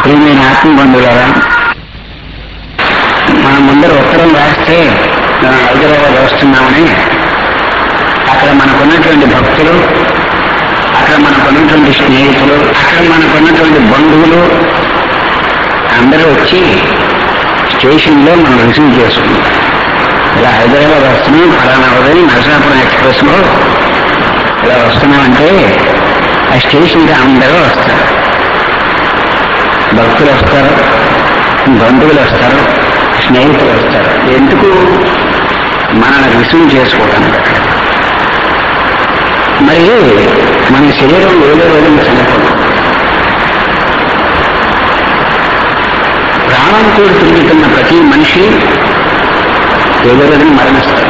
ప్రియమైన ఆత్మబంధువులారా మనం ముందర ఉత్తరం రాస్తే మనం హైదరాబాద్ వస్తున్నామని అక్కడ మనకున్నటువంటి భక్తులు అక్కడ మనకున్నటువంటి స్నేహితులు అక్కడ మనకున్నటువంటి బంధువులు అందరూ వచ్చి స్టేషన్లో మనం రిసీవ్ చేసుకున్నాం ఇలా హైదరాబాద్ వస్తున్నాం ఫలానా ఉదయం నరసాపురం ఎక్స్ప్రెస్లో ఇలా వస్తున్నామంటే ఆ స్టేషన్కి అందరూ వస్తారు భక్తులు వస్తారు బంధువులు వస్తారు స్నేహితులు వస్తారు ఎందుకు మనల్ని రిసీవ్ చేసుకోవడానికి మరి మన శరీరం ఏదో రోజున చనిపోతుంది ప్రాణంతో తిరుగుతున్న ప్రతి మనిషి ఏదో రోజున మరణిస్తాడు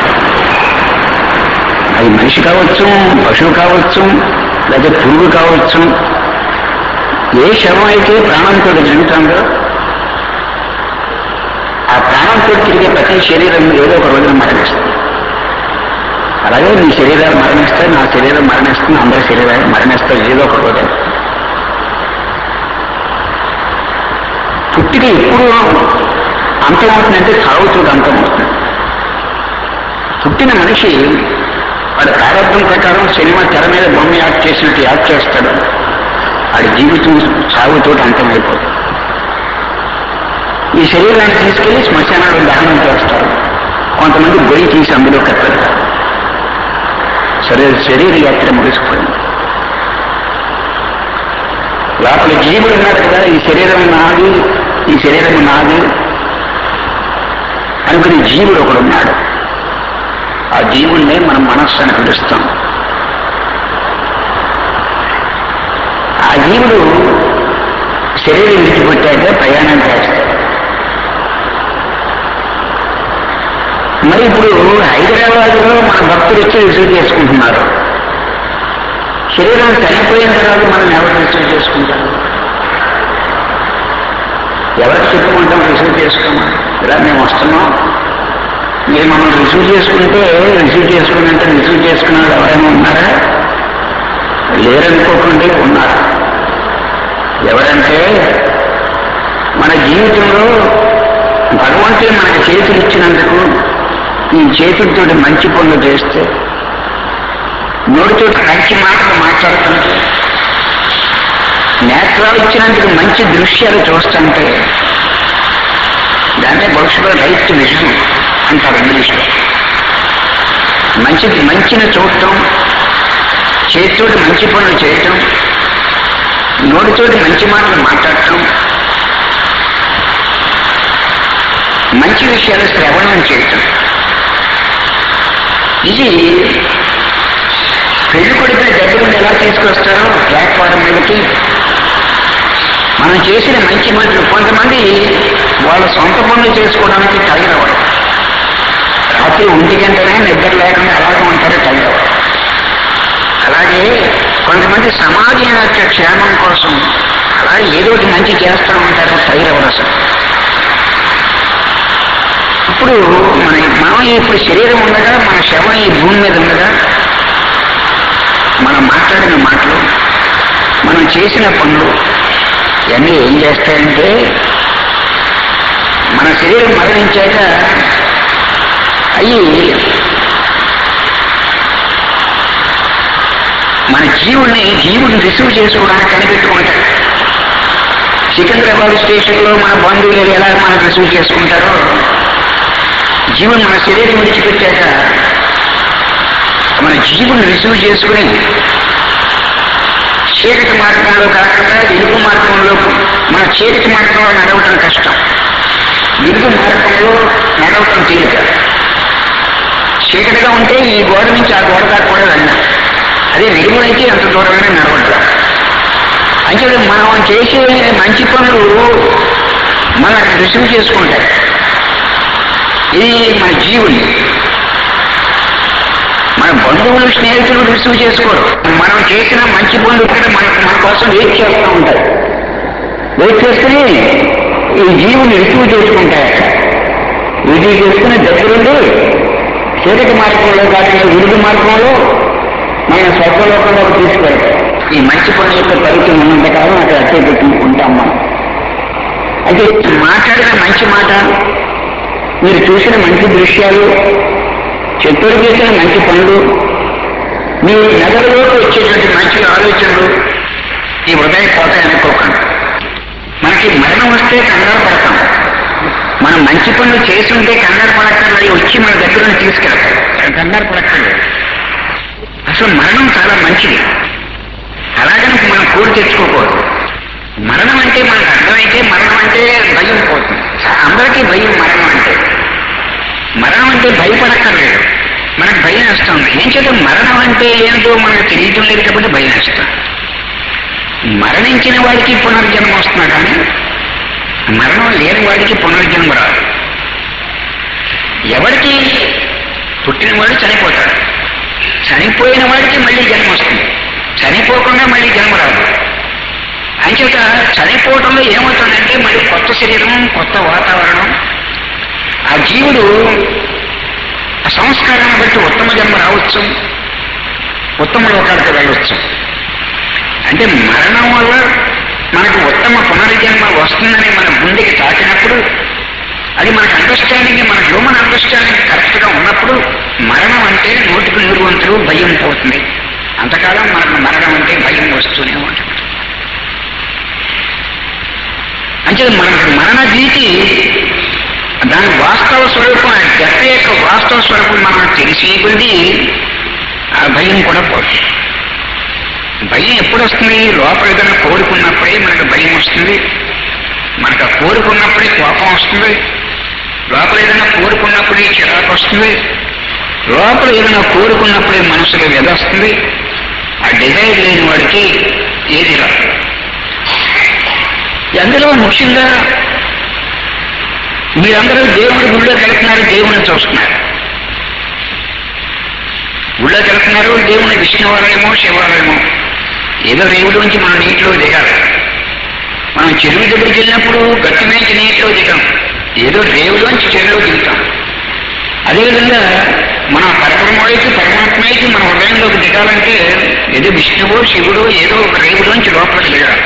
అది మనిషి కావచ్చు పశువు కావచ్చు లేదా పురుగు కావచ్చు ఏ శవం అయితే ప్రాణంతో తిరుగుతుందో ఆ ప్రాణంతో తిరిగే ప్రతి శరీరం ఏదో ఒక రోజున మరణిస్తుంది అలాగే నీ శరీరాలు మరణిస్తాయి నా శరీరం మరణిస్తుంది అందరి శరీరాలు మరణిస్తాయి ఏదో ఒక రోజు పుట్టిక ఎప్పుడు అంతమవుతుందంటే సాగుతుంది అంతమవుతుంది పుట్టిన మనిషి వాడి ప్రారంభం ప్రకారం సినిమా తెర మీద బొమ్మ యాక్ట్ చేసినట్టు యాక్ట్ చేస్తాడు వాడి జీవితం సాగుతోటి అంతమైపోతుంది ఈ శరీరాన్ని తీసుకెళ్లి శ్మశానాలు దహనం చేస్తారు కొంతమంది గొయ్యి తీసి అందులో కట్టరు సరే శరీర యాత్ర ముగిసిపోయింది లోపల జీవుడు ఉన్నాడు కదా ఈ శరీరం నాది ఈ శరీరం నాది అనుకునే జీవుడు ఒకడు ఉన్నాడు ఆ జీవుడినే మనం మనస్సు అని పిలుస్తాం ఆ జీవుడు శరీరం విడిచిపెట్టాక ప్రయాణం చేస్తాడు మరి ఇప్పుడు హైదరాబాద్ లో మన భక్తులు వచ్చి రిసీవ్ చేసుకుంటున్నారు శరీరం చనిపోయిన తర్వాత మనం ఎవరు రిసీవ్ చేసుకుంటారు ఎవరికి చెప్పుకుంటాం రిసీవ్ చేసుకోమని ఇలా మేము వస్తున్నాం మీరు మమ్మల్ని రిసీవ్ చేసుకుంటే రిసీవ్ చేసుకున్నంటే రిసీవ్ చేసుకున్న వాళ్ళు ఎవరైనా ఉన్నారా లేరనుకోకుండా ఉన్నారు ఎవరంటే మన జీవితంలో భగవంతుడు మనకి చేతులు ఇచ్చినందుకు ఈ చేతులతో మంచి పనులు చేస్తే నోటితో మంచి మాటలు మాట్లాడుతుంటే నేత్రాలు ఇచ్చినందుకు మంచి దృశ్యాలు చూస్తుంటే దాన్నే భవిష్యత్తులో రైట్ విజన్ అంటారు ఇంగ్లీష్లో మంచిది మంచిని చూడటం చేతితోటి మంచి పనులు చేయటం నోటితోటి మంచి మాటలు మాట్లాడటం మంచి విషయాలు శ్రవణం చేయటం ఇది పెళ్లి కొడుకుని దగ్గరుండి ఎలా తీసుకొస్తారో ప్లాట్ఫారం మీదకి మనం చేసిన మంచి మాటలు కొంతమంది వాళ్ళ సొంత పనులు చేసుకోవడానికి తగినవారు రాత్రి ఒంటి గంటనే నిద్ర లేకుండా అలాగే ఉంటారు తగినవారు అలాగే కొంతమంది సమాజం యొక్క క్షేమం కోసం అలాగే ఏదో ఒకటి మంచి చేస్తూ ఉంటారు తగినవారు అసలు ఇప్పుడు మన మనం ఇప్పుడు శరీరం ఉండగా మన శవం ఈ భూమి మీద ఉండగా మనం మాట్లాడిన మాటలు మనం చేసిన పనులు ఇవన్నీ ఏం చేస్తాయంటే మన శరీరం మరణించాక అవి మన జీవుడిని జీవుడిని రిసీవ్ చేసుకోవడానికి కనిపెట్టుకుంటారు సికింద్రాబాద్ స్టేషన్లో మన బంధువులు ఎలా మనం రిసీవ్ చేసుకుంటారో జీవుని మన శరీరం విడిచిపెట్టాక మన జీవుని రిసీవ్ చేసుకుని చీకటి మార్గంలో కాకుండా వెలుగు మార్గంలో మన చీకటి మార్గంలో నడవటం కష్టం వెలుగు మార్గంలో నడవటం తేలిక చీకటిగా ఉంటే ఈ గోడ నుంచి ఆ గోడ దాకా కూడా వెళ్ళాం అదే వెలుగు అయితే ఎంత దూరమైనా నడవడం అంటే మనం చేసే మంచి పనులు మనం రిసీవ్ చేసుకుంటాయి ఇది మన జీవుని మన బంధువులు స్నేహితులు రిసీవ్ చేసుకోరు మనం చేసిన మంచి పనులు ఇక్కడ మన మన కోసం వెయిట్ చేస్తూ ఉంటారు వెయిట్ చేసుకుని ఈ జీవుని రిసీవ్ చేసుకుంటారు రిసీవ్ చేసుకుని దగ్గరుండి చీకటి మార్గంలో కాకుండా విరుగు మార్గంలో మన స్వర్గలోకంలోకి తీసుకెళ్తాం ఈ మంచి పనుల యొక్క పరిచయం ఉన్నంత కాలం అక్కడ అట్టే పెట్టుకుంటాం మనం అంటే మాట్లాడిన మంచి మాట మీరు చూసిన మంచి దృశ్యాలు చెట్టులు చేసిన మంచి పనులు మీ నగరంలోకి వచ్చేటువంటి మంచి ఆలోచనలు ఈ హృదయ పోతాయి అనుకోకండి మనకి మరణం వస్తే కంగారు పడతాం మనం మంచి పనులు చేస్తుంటే కంగారు పడక్కర్లేదు వచ్చి మన దగ్గర నుంచి తీసుకెళ్తాం కంగారు పడక్కర్లేదు అసలు మరణం చాలా మంచిది అలాగని మనం కోరి తెచ్చుకోకూడదు మరణం అంటే మనకు అర్థమైతే మరణం అంటే భయం పోతుంది అందరికీ భయం మరణం అంటే మరణం అంటే భయపడక్కర్లేదు మనకు భయం వేస్తుంది ఏం చేత మరణం అంటే ఏంటో మనకు తెలియటం లేదు కాబట్టి భయం వేస్తాం మరణించిన వాడికి పునర్జన్మ వస్తున్నా కానీ మరణం లేని వాడికి పునర్జన్మ రాదు ఎవరికి పుట్టినవాడు చనిపోతాడు చనిపోయిన వాడికి మళ్ళీ జన్మ వస్తుంది చనిపోకుండా మళ్ళీ జన్మ రాదు అంచేత చనిపోవడంలో ఏమవుతుందంటే మళ్ళీ కొత్త శరీరం కొత్త వాతావరణం ఆ జీవుడు ఆ సంస్కారాన్ని బట్టి ఉత్తమ జన్మ రావచ్చు ఉత్తమ లోకాలకు వెళ్ళవచ్చు అంటే మరణం వల్ల మనకు ఉత్తమ పునర్జన్మ వస్తుందని మన గుండెకి తాకినప్పుడు అది మనకు అండర్స్టాండింగ్ మన హ్యూమన్ అండర్స్టాండింగ్ కరెక్ట్ గా ఉన్నప్పుడు మరణం అంటే నూటికి నూరు వంతులు భయం పోతుంది అంతకాలం మనకు మరణం అంటే భయం వస్తూనే ఉంటుంది అంటే మనకు మరణ భీతి దాని వాస్తవ స్వరూపం ఆ డెత్ యొక్క వాస్తవ స్వరూపం మనం తెలిసి కొద్ది ఆ భయం కూడా పోతుంది భయం ఎప్పుడు వస్తుంది లోపల ఏదైనా కోరుకున్నప్పుడే మనకు భయం వస్తుంది మనకు ఆ కోరుకున్నప్పుడే కోపం వస్తుంది లోపల ఏదైనా కోరుకున్నప్పుడే చిరాకు వస్తుంది లోపల ఏదైనా కోరుకున్నప్పుడే మనసులో వ్యధస్తుంది ఆ డిజైర్ లేని వాడికి ఏది రాదు అందులో ముఖ్యంగా మీరందరూ దేవుడి గుళ్ళోకి వెళ్తున్నారు దేవుడిని చూస్తున్నారు గుళ్ళోకి వెళ్తున్నారు దేవుని విష్ణువాలయమో శివాలయమో ఏదో రేవుల నుంచి మనం నీటిలో దిగాలి మనం చెరువు దగ్గరికి వెళ్ళినప్పుడు గట్టి నుంచి నీటిలో దిగాం ఏదో రేవులోంచి చెరువులో దిగుతాం అదేవిధంగా మన పరబ్రహ్మడికి పరమాత్మకి మన హృదయంలోకి దిగాలంటే ఏదో విష్ణువో శివుడో ఏదో ఒక రేవులోంచి లోపలికి దిగాలి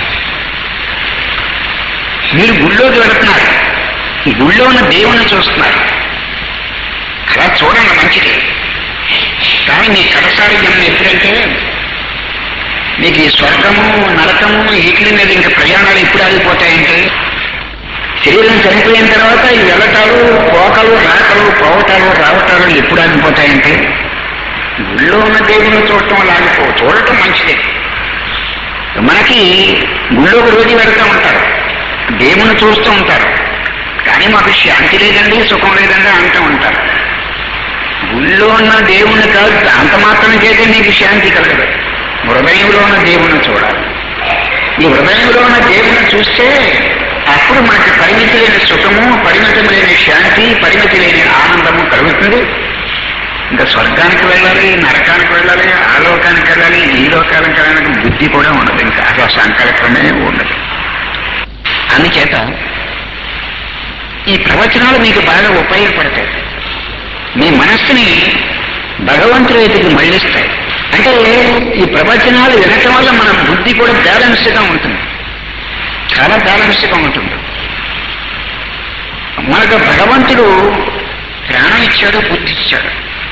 మీరు గుళ్ళోకి వెళుతున్నారు ఈ గుళ్ళో ఉన్న దేవుని చూస్తున్నారు అలా చూడండి మంచిది కానీ మీ కడసారి జన్మ ఎప్పుడంటే మీకు ఈ స్వర్గము నరకము వీటి మీద ఇంకా ప్రయాణాలు ఎప్పుడు ఆగిపోతాయంటే శరీరం చనిపోయిన తర్వాత ఈ వెళ్ళటాలు పోకలు రాకలు పోవటాలు రావటాలు ఎప్పుడు ఆగిపోతాయంటే గుళ్ళో ఉన్న దేవుని చూడటం వల్ల ఆగిపో చూడటం మంచిదే మనకి గుళ్ళోకి రోజు వెళ్తూ ఉంటారు దేవుని చూస్తూ ఉంటారు కానీ మాకు శాంతి లేదండి సుఖం లేదండి అంటూ ఉంటారు గుళ్ళో ఉన్న దేవుణ్ణి కాదు అంత మాత్రం చేతే నీకు శాంతి కలగదు హృదయంలో ఉన్న దేవుణ్ణి చూడాలి ఈ హృదయంలో ఉన్న దేవుణ్ణి చూస్తే అప్పుడు మనకి పరిమితి లేని సుఖము పరిమితి లేని శాంతి పరిమితి లేని ఆనందము కలుగుతుంది ఇంకా స్వర్గానికి వెళ్ళాలి నరకానికి వెళ్ళాలి ఆ లోకానికి వెళ్ళాలి ఈ లోకానికి వెళ్ళడానికి బుద్ధి కూడా ఉండదు ఇంకా అసలు సంకల్పమే ఉండదు అందుచేత ఈ ప్రవచనాలు మీకు బాగా ఉపయోగపడతాయి మీ మనస్సుని భగవంతుడి వైపుకి మళ్ళిస్తాయి అంటే ఈ ప్రవచనాలు వినటం వల్ల మన బుద్ధి కూడా బ్యాలెన్స్డ్గా ఉంటుంది చాలా బ్యాలెన్స్డ్గా ఉంటుంది మనకు భగవంతుడు ప్రాణం ఇచ్చాడు బుద్ధి ఇచ్చాడు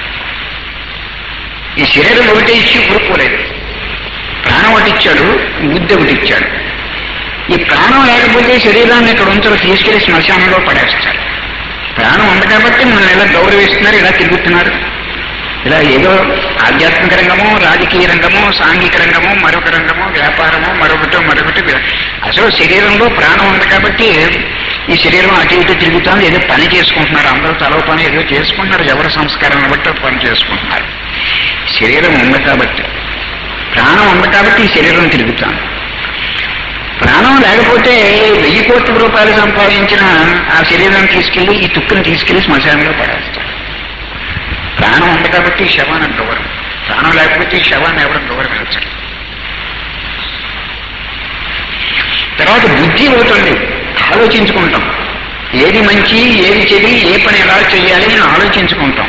ఈ శరీరం ఒకటి ఇచ్చి ఊరుకోలేదు ప్రాణం ఒకటి ఇచ్చాడు బుద్ధి ఒకటి ఇచ్చాడు ఈ ప్రాణం లేకపోతే శరీరాన్ని ఇక్కడ ఉంచరు తీసుకెళ్లి శ్మశానంలో పడేస్తారు ప్రాణం ఉంది కాబట్టి మనల్ని ఇలా గౌరవిస్తున్నారు ఇలా తిరుగుతున్నారు ఇలా ఏదో ఆధ్యాత్మిక రంగము రాజకీయ రంగము సాంఘిక రంగము మరొక రంగము వ్యాపారము మరొకటి మరొకటి అసలు శరీరంలో ప్రాణం ఉంది కాబట్టి ఈ శరీరం అటు ఇటు తిరుగుతుంది ఏదో పని చేసుకుంటున్నారు అందరూ తలో పని ఏదో చేసుకుంటున్నారు ఎవరి సంస్కారాన్ని బట్టి పని చేసుకుంటున్నారు శరీరం ఉంది కాబట్టి ప్రాణం ఉంది కాబట్టి ఈ శరీరం తిరుగుతాను ప్రాణం లేకపోతే వెయ్యి కోట్ల రూపాయలు సంపాదించిన ఆ శరీరాన్ని తీసుకెళ్లి ఈ తుక్కుని తీసుకెళ్లి శ్మశానంలో పడేస్తారు ప్రాణం ఉంది కాబట్టి ఈ శవాన్ని గౌరవం ప్రాణం లేకపోతే ఈ శవాన్ని ఎవరు గౌరవించరు తర్వాత బుద్ధి అవుతుంది ఆలోచించుకుంటాం ఏది మంచి ఏది చెడి ఏ పని ఎలా చేయాలి అని ఆలోచించుకుంటాం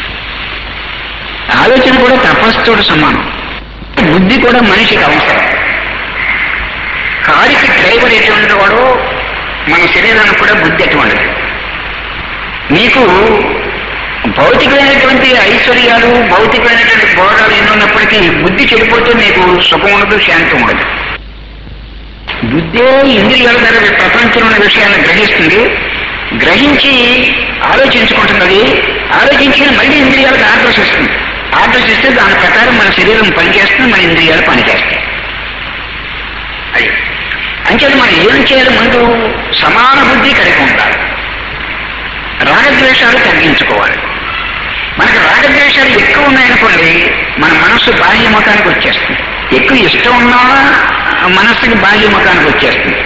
ఆలోచన కూడా తపస్సుతో సమానం బుద్ధి కూడా మనిషికి అవసరం కారుకి డ్రైవర్ ఎటువంటి వాడో మన శరీరానికి కూడా బుద్ధి అటువంటిది నీకు భౌతికమైనటువంటి ఐశ్వర్యాలు భౌతికమైనటువంటి భోగాలు ఎన్నున్నప్పటికీ బుద్ధి చెడిపోతే నీకు సుఖం ఉండదు శాంతి ఉండదు బుద్ధే ఇంద్రియాల ద్వారా ప్రపంచంలో ఉన్న విషయాలను గ్రహిస్తుంది గ్రహించి ఆలోచించుకుంటున్నది ఆలోచించి మళ్ళీ ఇంద్రియాలకు ఆర్డర్స్ ఇస్తుంది ఆర్డర్స్ ఇస్తే దాని ప్రకారం మన శరీరం పనిచేస్తుంది మన ఇంద్రియాలు పనిచేస్తాయి అది అంచేత మనం ఏం చేయాలి ముందు సమాన బుద్ధి కలిగి ఉండాలి రాగద్వేషాలు తగ్గించుకోవాలి మనకి రాగద్వేషాలు ఎక్కువ ఉన్నాయనుకోండి మన మనస్సు బాహ్యముఖానికి వచ్చేస్తుంది ఎక్కువ ఇష్టం ఉన్నా మనస్సుకి బాహ్యముఖానికి వచ్చేస్తుంది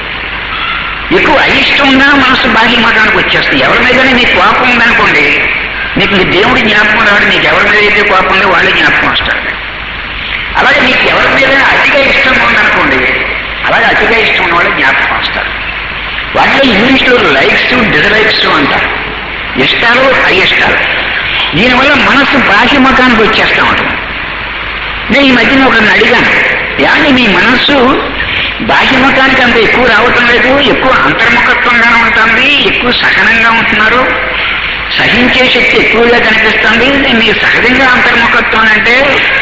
ఎక్కువ అయిష్టం ఉన్నా మనస్సు బాహ్యముఖానికి వచ్చేస్తుంది ఎవరి మీదనే నీకు కోపం ఉందనుకోండి నీకు నీ దేవుడి జ్ఞాపకం రావడం నీకు ఎవరి మీద అయితే కోపం ఉందో వాళ్ళే జ్ఞాపకం వస్తారు అలాగే నీకు ఎవరి మీద అతిగా ఇష్టం ఉందనుకోండి అలాగే అతిగా ఇష్టం ఉన్న వాళ్ళు జ్ఞాపకం వస్తారు వాటిలో ఇంగ్లీష్లో లైక్స్ డిజలైక్స్ అంటారు ఇష్టాలు అయిష్టాలు దీనివల్ల మనస్సు బాహ్యముఖానికి వచ్చేస్తూ ఉంటుంది నేను ఈ మధ్యన ఒకరిని అడిగాను కానీ మీ మనస్సు బాహ్యముఖానికి అంత ఎక్కువ రావటం లేదు ఎక్కువ అంతర్ముఖత్వంగానే ఉంటుంది ఎక్కువ సహనంగా ఉంటున్నారు సహించే శక్తి ఎక్కువగా కనిపిస్తుంది మీకు సహజంగా అంతర్ముఖత్వం అంటే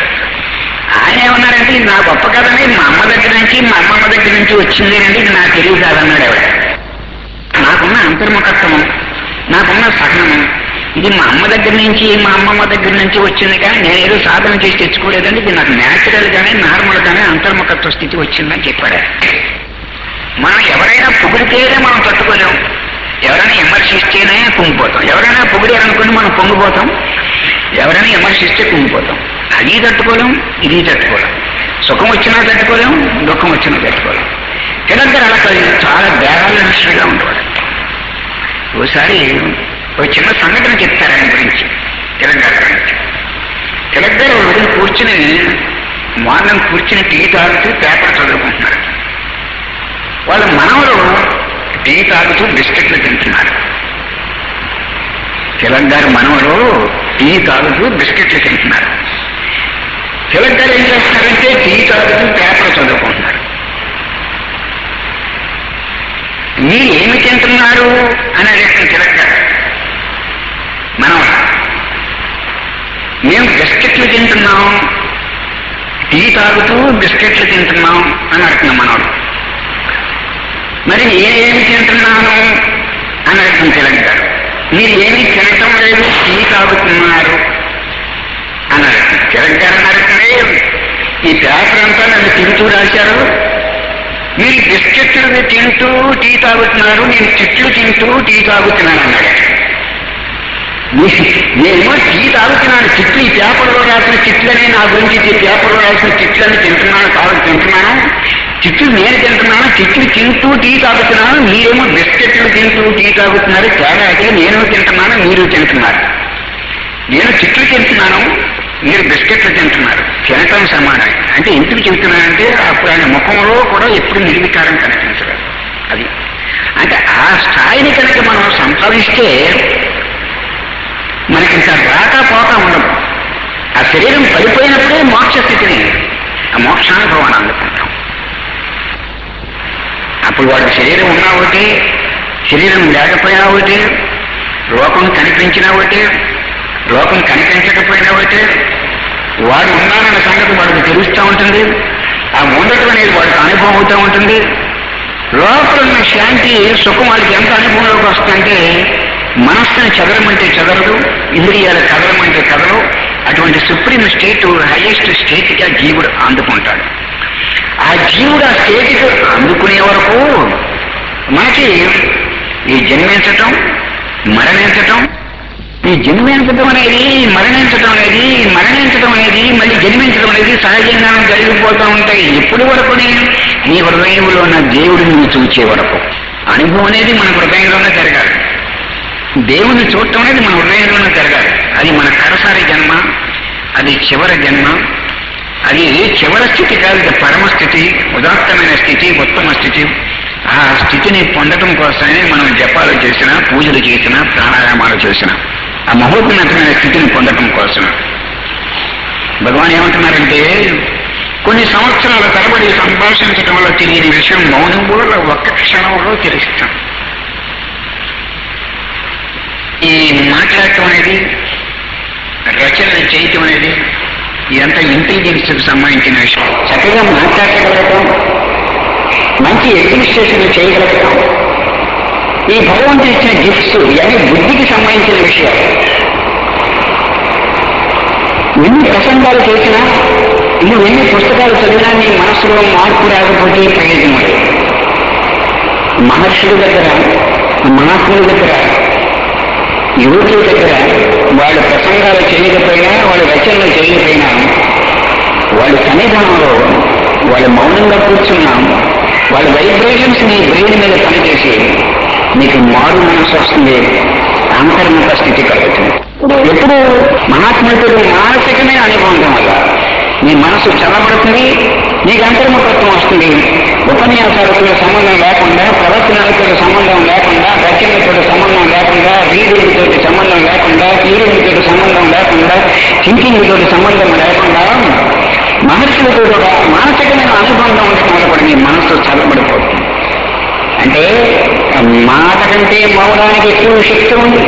ఆయన ఏమన్నారంటే ఇది నా గొప్ప కథని మా అమ్మ దగ్గర నుంచి మా అమ్మమ్మ దగ్గర నుంచి వచ్చింది అంటే ఇది నాకు తెలియదు కాదన్నాడు ఆవిడ నాకున్న అంతర్ముఖత్వము నాకున్న సహనము ఇది మా అమ్మ దగ్గర నుంచి మా అమ్మమ్మ దగ్గర నుంచి వచ్చింది కానీ నేను ఏదో సాధన చేసి తెచ్చుకోలేదండి ఇది నాకు న్యాచురల్ గానే నార్మల్ గానే అంతర్ముఖత్వ స్థితి వచ్చిందని చెప్పాడు మనం ఎవరైనా పొగిడితేనే మనం తట్టుకోలేము ఎవరైనా విమర్శిస్తేనే కుంగిపోతాం ఎవరైనా పొగిడారనుకుని మనం పొంగిపోతాం ఎవరైనా విమర్శిస్తే కుంగిపోతాం అది తట్టుకోలేం ఇది తట్టుకోలేం సుఖం వచ్చినా తట్టుకోలేం దుఃఖం వచ్చినా తట్టుకోలేం తెలంగాణ అలా కాదు, చాలా బ్యాలెన్స్డ్గా ఉండేవాడు ఓసారి ఒక చిన్న సంఘటన చెప్తారు ఆయన గురించి తెలంగాణ గురించి తెలంగాణ ఉదయం కూర్చుని మార్నింగ్ కూర్చుని టీ తాగుతూ పేపర్ చదువుకుంటున్నారు వాళ్ళ మనవలు టీ తాగుతూ బిస్కెట్లు తింటున్నారు తెలంగాణ మనవలు టీ తాగుతూ బిస్కెట్లు తింటున్నారు తెలంగాణ ఏం చేస్తున్నారంటే టీ తాగుతూ పేపర్ చదువుకుంటున్నారు మీరు ఏమి తింటున్నారు అని అడిగిన తెలంగాణ మనం మేము బిస్కెట్లు తింటున్నాం టీ తాగుతూ బిస్కెట్లు తింటున్నాం అని అడుగుతున్నాం మనవాడు మరి నేనేమి తింటున్నాను అని అడుగుతుంది తెలంగాణ మీరు ఏమీ తినటం లేదు టీ తాగుతున్నారు అని అడుగుతుంది తెలంగాణ అడుగుతుంది ఈ పేపర్ అంతా నన్ను తింటూ రాశారు మీరు బిస్కెట్లు తింటూ టీ తాగుతున్నారు నేను చెట్లు తింటూ టీ తాగుతున్నాను అన్నాడు నేనేమో టీ తాగుతున్నాను చెట్లు ఈ పేపర్లో రాసిన చెట్లనే నా గురించి ఈ పేపర్లో రాసిన చెట్లని తింటున్నాను తాగు తింటున్నాను చెట్లు నేను తింటున్నాను చెట్లు తింటూ టీ తాగుతున్నాను మీరేమో బిస్కెట్లు తింటూ టీ తాగుతున్నారు తేడా అయితే నేను తింటున్నాను మీరు తింటున్నారు నేను చెట్లు తింటున్నాను మీరు బిస్కెట్లు తింటున్నారు తినటం సమానం అంటే ఎందుకు చెబుతున్నానంటే అప్పుడు ఆయన ముఖంలో కూడా ఎప్పుడు నిర్వికారం కనిపించదు అది అంటే ఆ స్థాయిని కనుక మనం సంపాదిస్తే మనకి ఇంకా రాక పోక ఉండదు ఆ శరీరం పడిపోయినప్పుడే మోక్ష స్థితిని ఆ మోక్షానుభవాన్ని అందుకుంటాం అప్పుడు వాడి శరీరం ఉన్నా ఒకటి శరీరం లేకపోయినా ఒకటి లోకం కనిపించినా ఒకటి లోకం కనిపించకపోయినా ఒకటి వాడు ఉన్నానన్న సంగతి వాడికి తెలుస్తూ ఉంటుంది ఆ ఉండటం అనేది వాడికి అనుభవం అవుతూ ఉంటుంది లోపల ఉన్న శాంతి సుఖం వాళ్ళకి ఎంత అనుభవంలోకి వస్తుందంటే మనస్సుని చదరమంటే చదరదు ఇంద్రియాల కదలమంటే కదలవు అటువంటి సుప్రీం స్టేట్ హైయెస్ట్ స్టేట్ గా జీవుడు అందుకుంటాడు ఆ జీవుడు ఆ స్టేట్కి అందుకునే వరకు మనకి ఈ జన్మించటం మరణించటం ఈ జన్మించడం అనేది మరణించడం అనేది మరణించడం అనేది మళ్ళీ జన్మించడం అనేది సహజంగా జరిగిపోతూ ఉంటాయి ఎప్పుడు వరకు నీ హృదయంలో ఉన్న దేవుడిని నువ్వు చూచే వరకు అనుభవం అనేది మన హృదయంలోనే జరగాలి దేవుని చూడటం అనేది మన హృదయంలోనే జరగాలి అది మన కడసారి జన్మ అది చివరి జన్మ అది చివరి స్థితి కాదు ఇది పరమ స్థితి ఉదాత్తమైన స్థితి ఉత్తమ స్థితి ఆ స్థితిని పొందడం కోసమే మనం జపాలు చేసినా పూజలు చేసినా ప్రాణాయామాలు చేసినా ఆ మహోన్నతమైన స్థితిని పొందడం కోసం భగవాన్ ఏమంటున్నారంటే కొన్ని సంవత్సరాల తరబడి మాట్లాడి సంభాషించడం వల్ల తెలియని విషయం మౌనం కూడా ఒక్క క్షణంలో తెలుస్తాం ఈ మాట్లాడటం అనేది రచన చేయటం అనేది ఇదంతా ఇంటెలిజెన్స్ కి సంబంధించిన విషయం చక్కగా మాట్లాడగలగటం మంచి అడ్మినిస్ట్రేషన్ చేయగలగటం ఈ భగవంతుడు ఇచ్చిన గిఫ్ట్స్ ఇవన్నీ బుద్ధికి సంబంధించిన విషయాలు ఎన్ని ప్రసంగాలు చేసినా నువ్వు ఎన్ని పుస్తకాలు చదివినా నీ మనసులో మార్పు రాకపోతే ప్రయోజనం లేదు మహర్షుల దగ్గర మహాత్ముల దగ్గర యువకుల దగ్గర వాళ్ళ ప్రసంగాలు చేయకపోయినా వాళ్ళ రచనలు చేయకపోయినా వాళ్ళ సన్నిధానంలో వాళ్ళ మౌనంగా కూర్చున్నాం వాళ్ళ వైబ్రేషన్స్ నీ బ్రెయిన్ మీద పనిచేసి నీకు మారు మనసు వస్తుంది అంతర్ముఖ స్థితి కలుగుతుంది ఎప్పుడు మహాత్ములతో మానసికమైన అనుభవం వల్ల నీ మనసు చల్లబడుతుంది నీకు అంతర్ముఖత్వం వస్తుంది ఉపన్యాసాలతో సంబంధం లేకుండా ప్రవచనాలతో సంబంధం లేకుండా రచనలతో సంబంధం లేకుండా రీడింగ్ తోటి సంబంధం లేకుండా హీరింగ్ తోటి సంబంధం లేకుండా థింకింగ్ తోటి సంబంధం లేకుండా మహర్షులతో ఒక మానసికమైన అనుబంధం ఉండటం వల్ల కూడా నీ మనసు చల్లబడిపోతుంది అంటే మాట కంటే మౌనానికి ఎక్కువ శక్తి ఉంది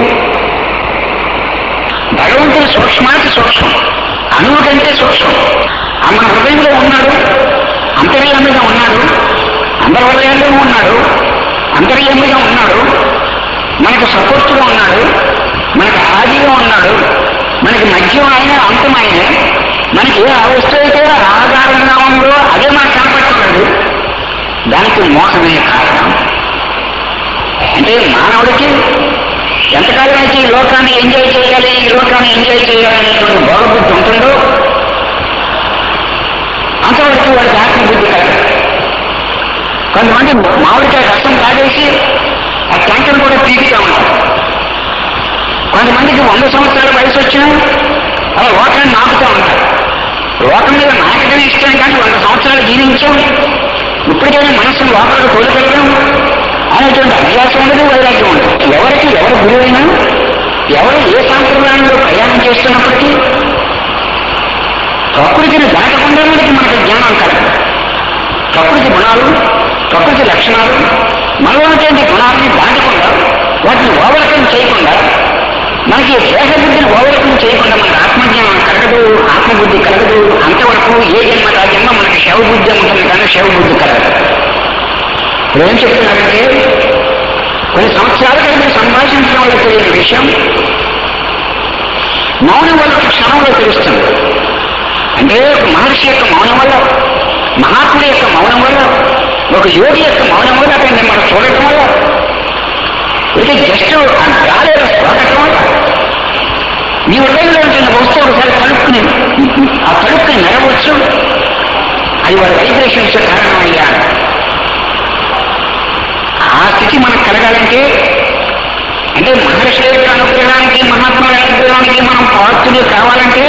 భగవంతుడు సూక్ష్మాతి సూక్ష్మం అణువు కంటే సూక్ష్మం ఆ మన హృదయంలో ఉన్నాడు అంతర్యామిగా ఉన్నాడు అందరి హృదయాల్లో ఉన్నాడు అంతర్యామిగా ఉన్నాడు మనకు సపోర్ట్గా ఉన్నాడు మనకు ఆదిగా ఉన్నాడు మనకి మధ్యం ఆయన అంతం ఆయన మనకి ఏ అవస్థ అయితే ఆధారంగా ఉందో అదే మనకు కనపడుతున్నాడు దానికి మోసమే కారణం అంటే మానవుడికి ఎంతకాలం అయితే ఈ లోకాన్ని ఎంజాయ్ చేయాలి ఈ లోకాన్ని ఎంజాయ్ చేయాలనేటువంటి భోగబుద్ధి ఉంటుందో అంతవరకు వాడికి ఆత్మబుద్ధి కలగదు కొంతమంది మామిడికాయ రసం తాగేసి ఆ టెంకను కూడా పీకుతా ఉంటారు కొంతమందికి వంద సంవత్సరాల వయసు వచ్చినా అలా లోకాన్ని నాకుతూ ఉంటారు లోకం మీద నాకటమే ఇష్టం కానీ వంద సంవత్సరాలు జీవించాం ఇప్పటికైనా మనసును లోపలికి తోలుకెళ్ళడం అనేటువంటి అభ్యాసం ఉండదు వైరాగ్యం ఉండదు ఎవరికి ఎవరు గురువైనా ఎవరు ఏ సాంప్రదాయంలో ప్రయాణం చేస్తున్నప్పటికీ ప్రకృతిని దాటకుండా మనకి మనకు జ్ఞానం కలగదు ప్రకృతి గుణాలు ప్రకృతి లక్షణాలు మనలోటువంటి గుణాలని దాటకుండా వాటిని ఓవర్కం చేయకుండా మనకి దేహబుద్ధిని ఓవర్కం చేయకుండా మనకి ఆత్మజ్ఞానం కలగదు ఆత్మబుద్ధి కలగదు అంతవరకు ఏ జన్మ ఆ జన్మ మనకి శవబుద్ధి ఉంటుంది కానీ శవబుద్ధి కలగదు ఇప్పుడు ఏం చెప్తున్నారంటే కొన్ని సంవత్సరాలుగా మీరు సంభాషించడం వల్ల తెలియని విషయం మౌనం వల్ల ఒక క్షణంలో తెలుస్తుంది అంటే ఒక మహర్షి యొక్క మౌనం వల్ల మహాత్ముడి యొక్క మౌనం వల్ల ఒక యోగి యొక్క మౌనం వల్ల అతన్ని మనం చూడటం వల్ల ఇది జస్ట్ ఆ గాలి స్ఫోటకం వల్ల నీ హృదయంలో ఉంటున్న వస్తువు ఒకసారి తలుపుకుని ఆ తలుపుని నెరవచ్చు అది వారి వైబ్రేషన్స్ కారణమయ్యా ఆ స్థితి మనకు కలగాలంటే అంటే మహర్షుల యొక్క అనుగ్రహానికి మహాత్ముల అనుగ్రహానికి మనం పాత్రులు కావాలంటే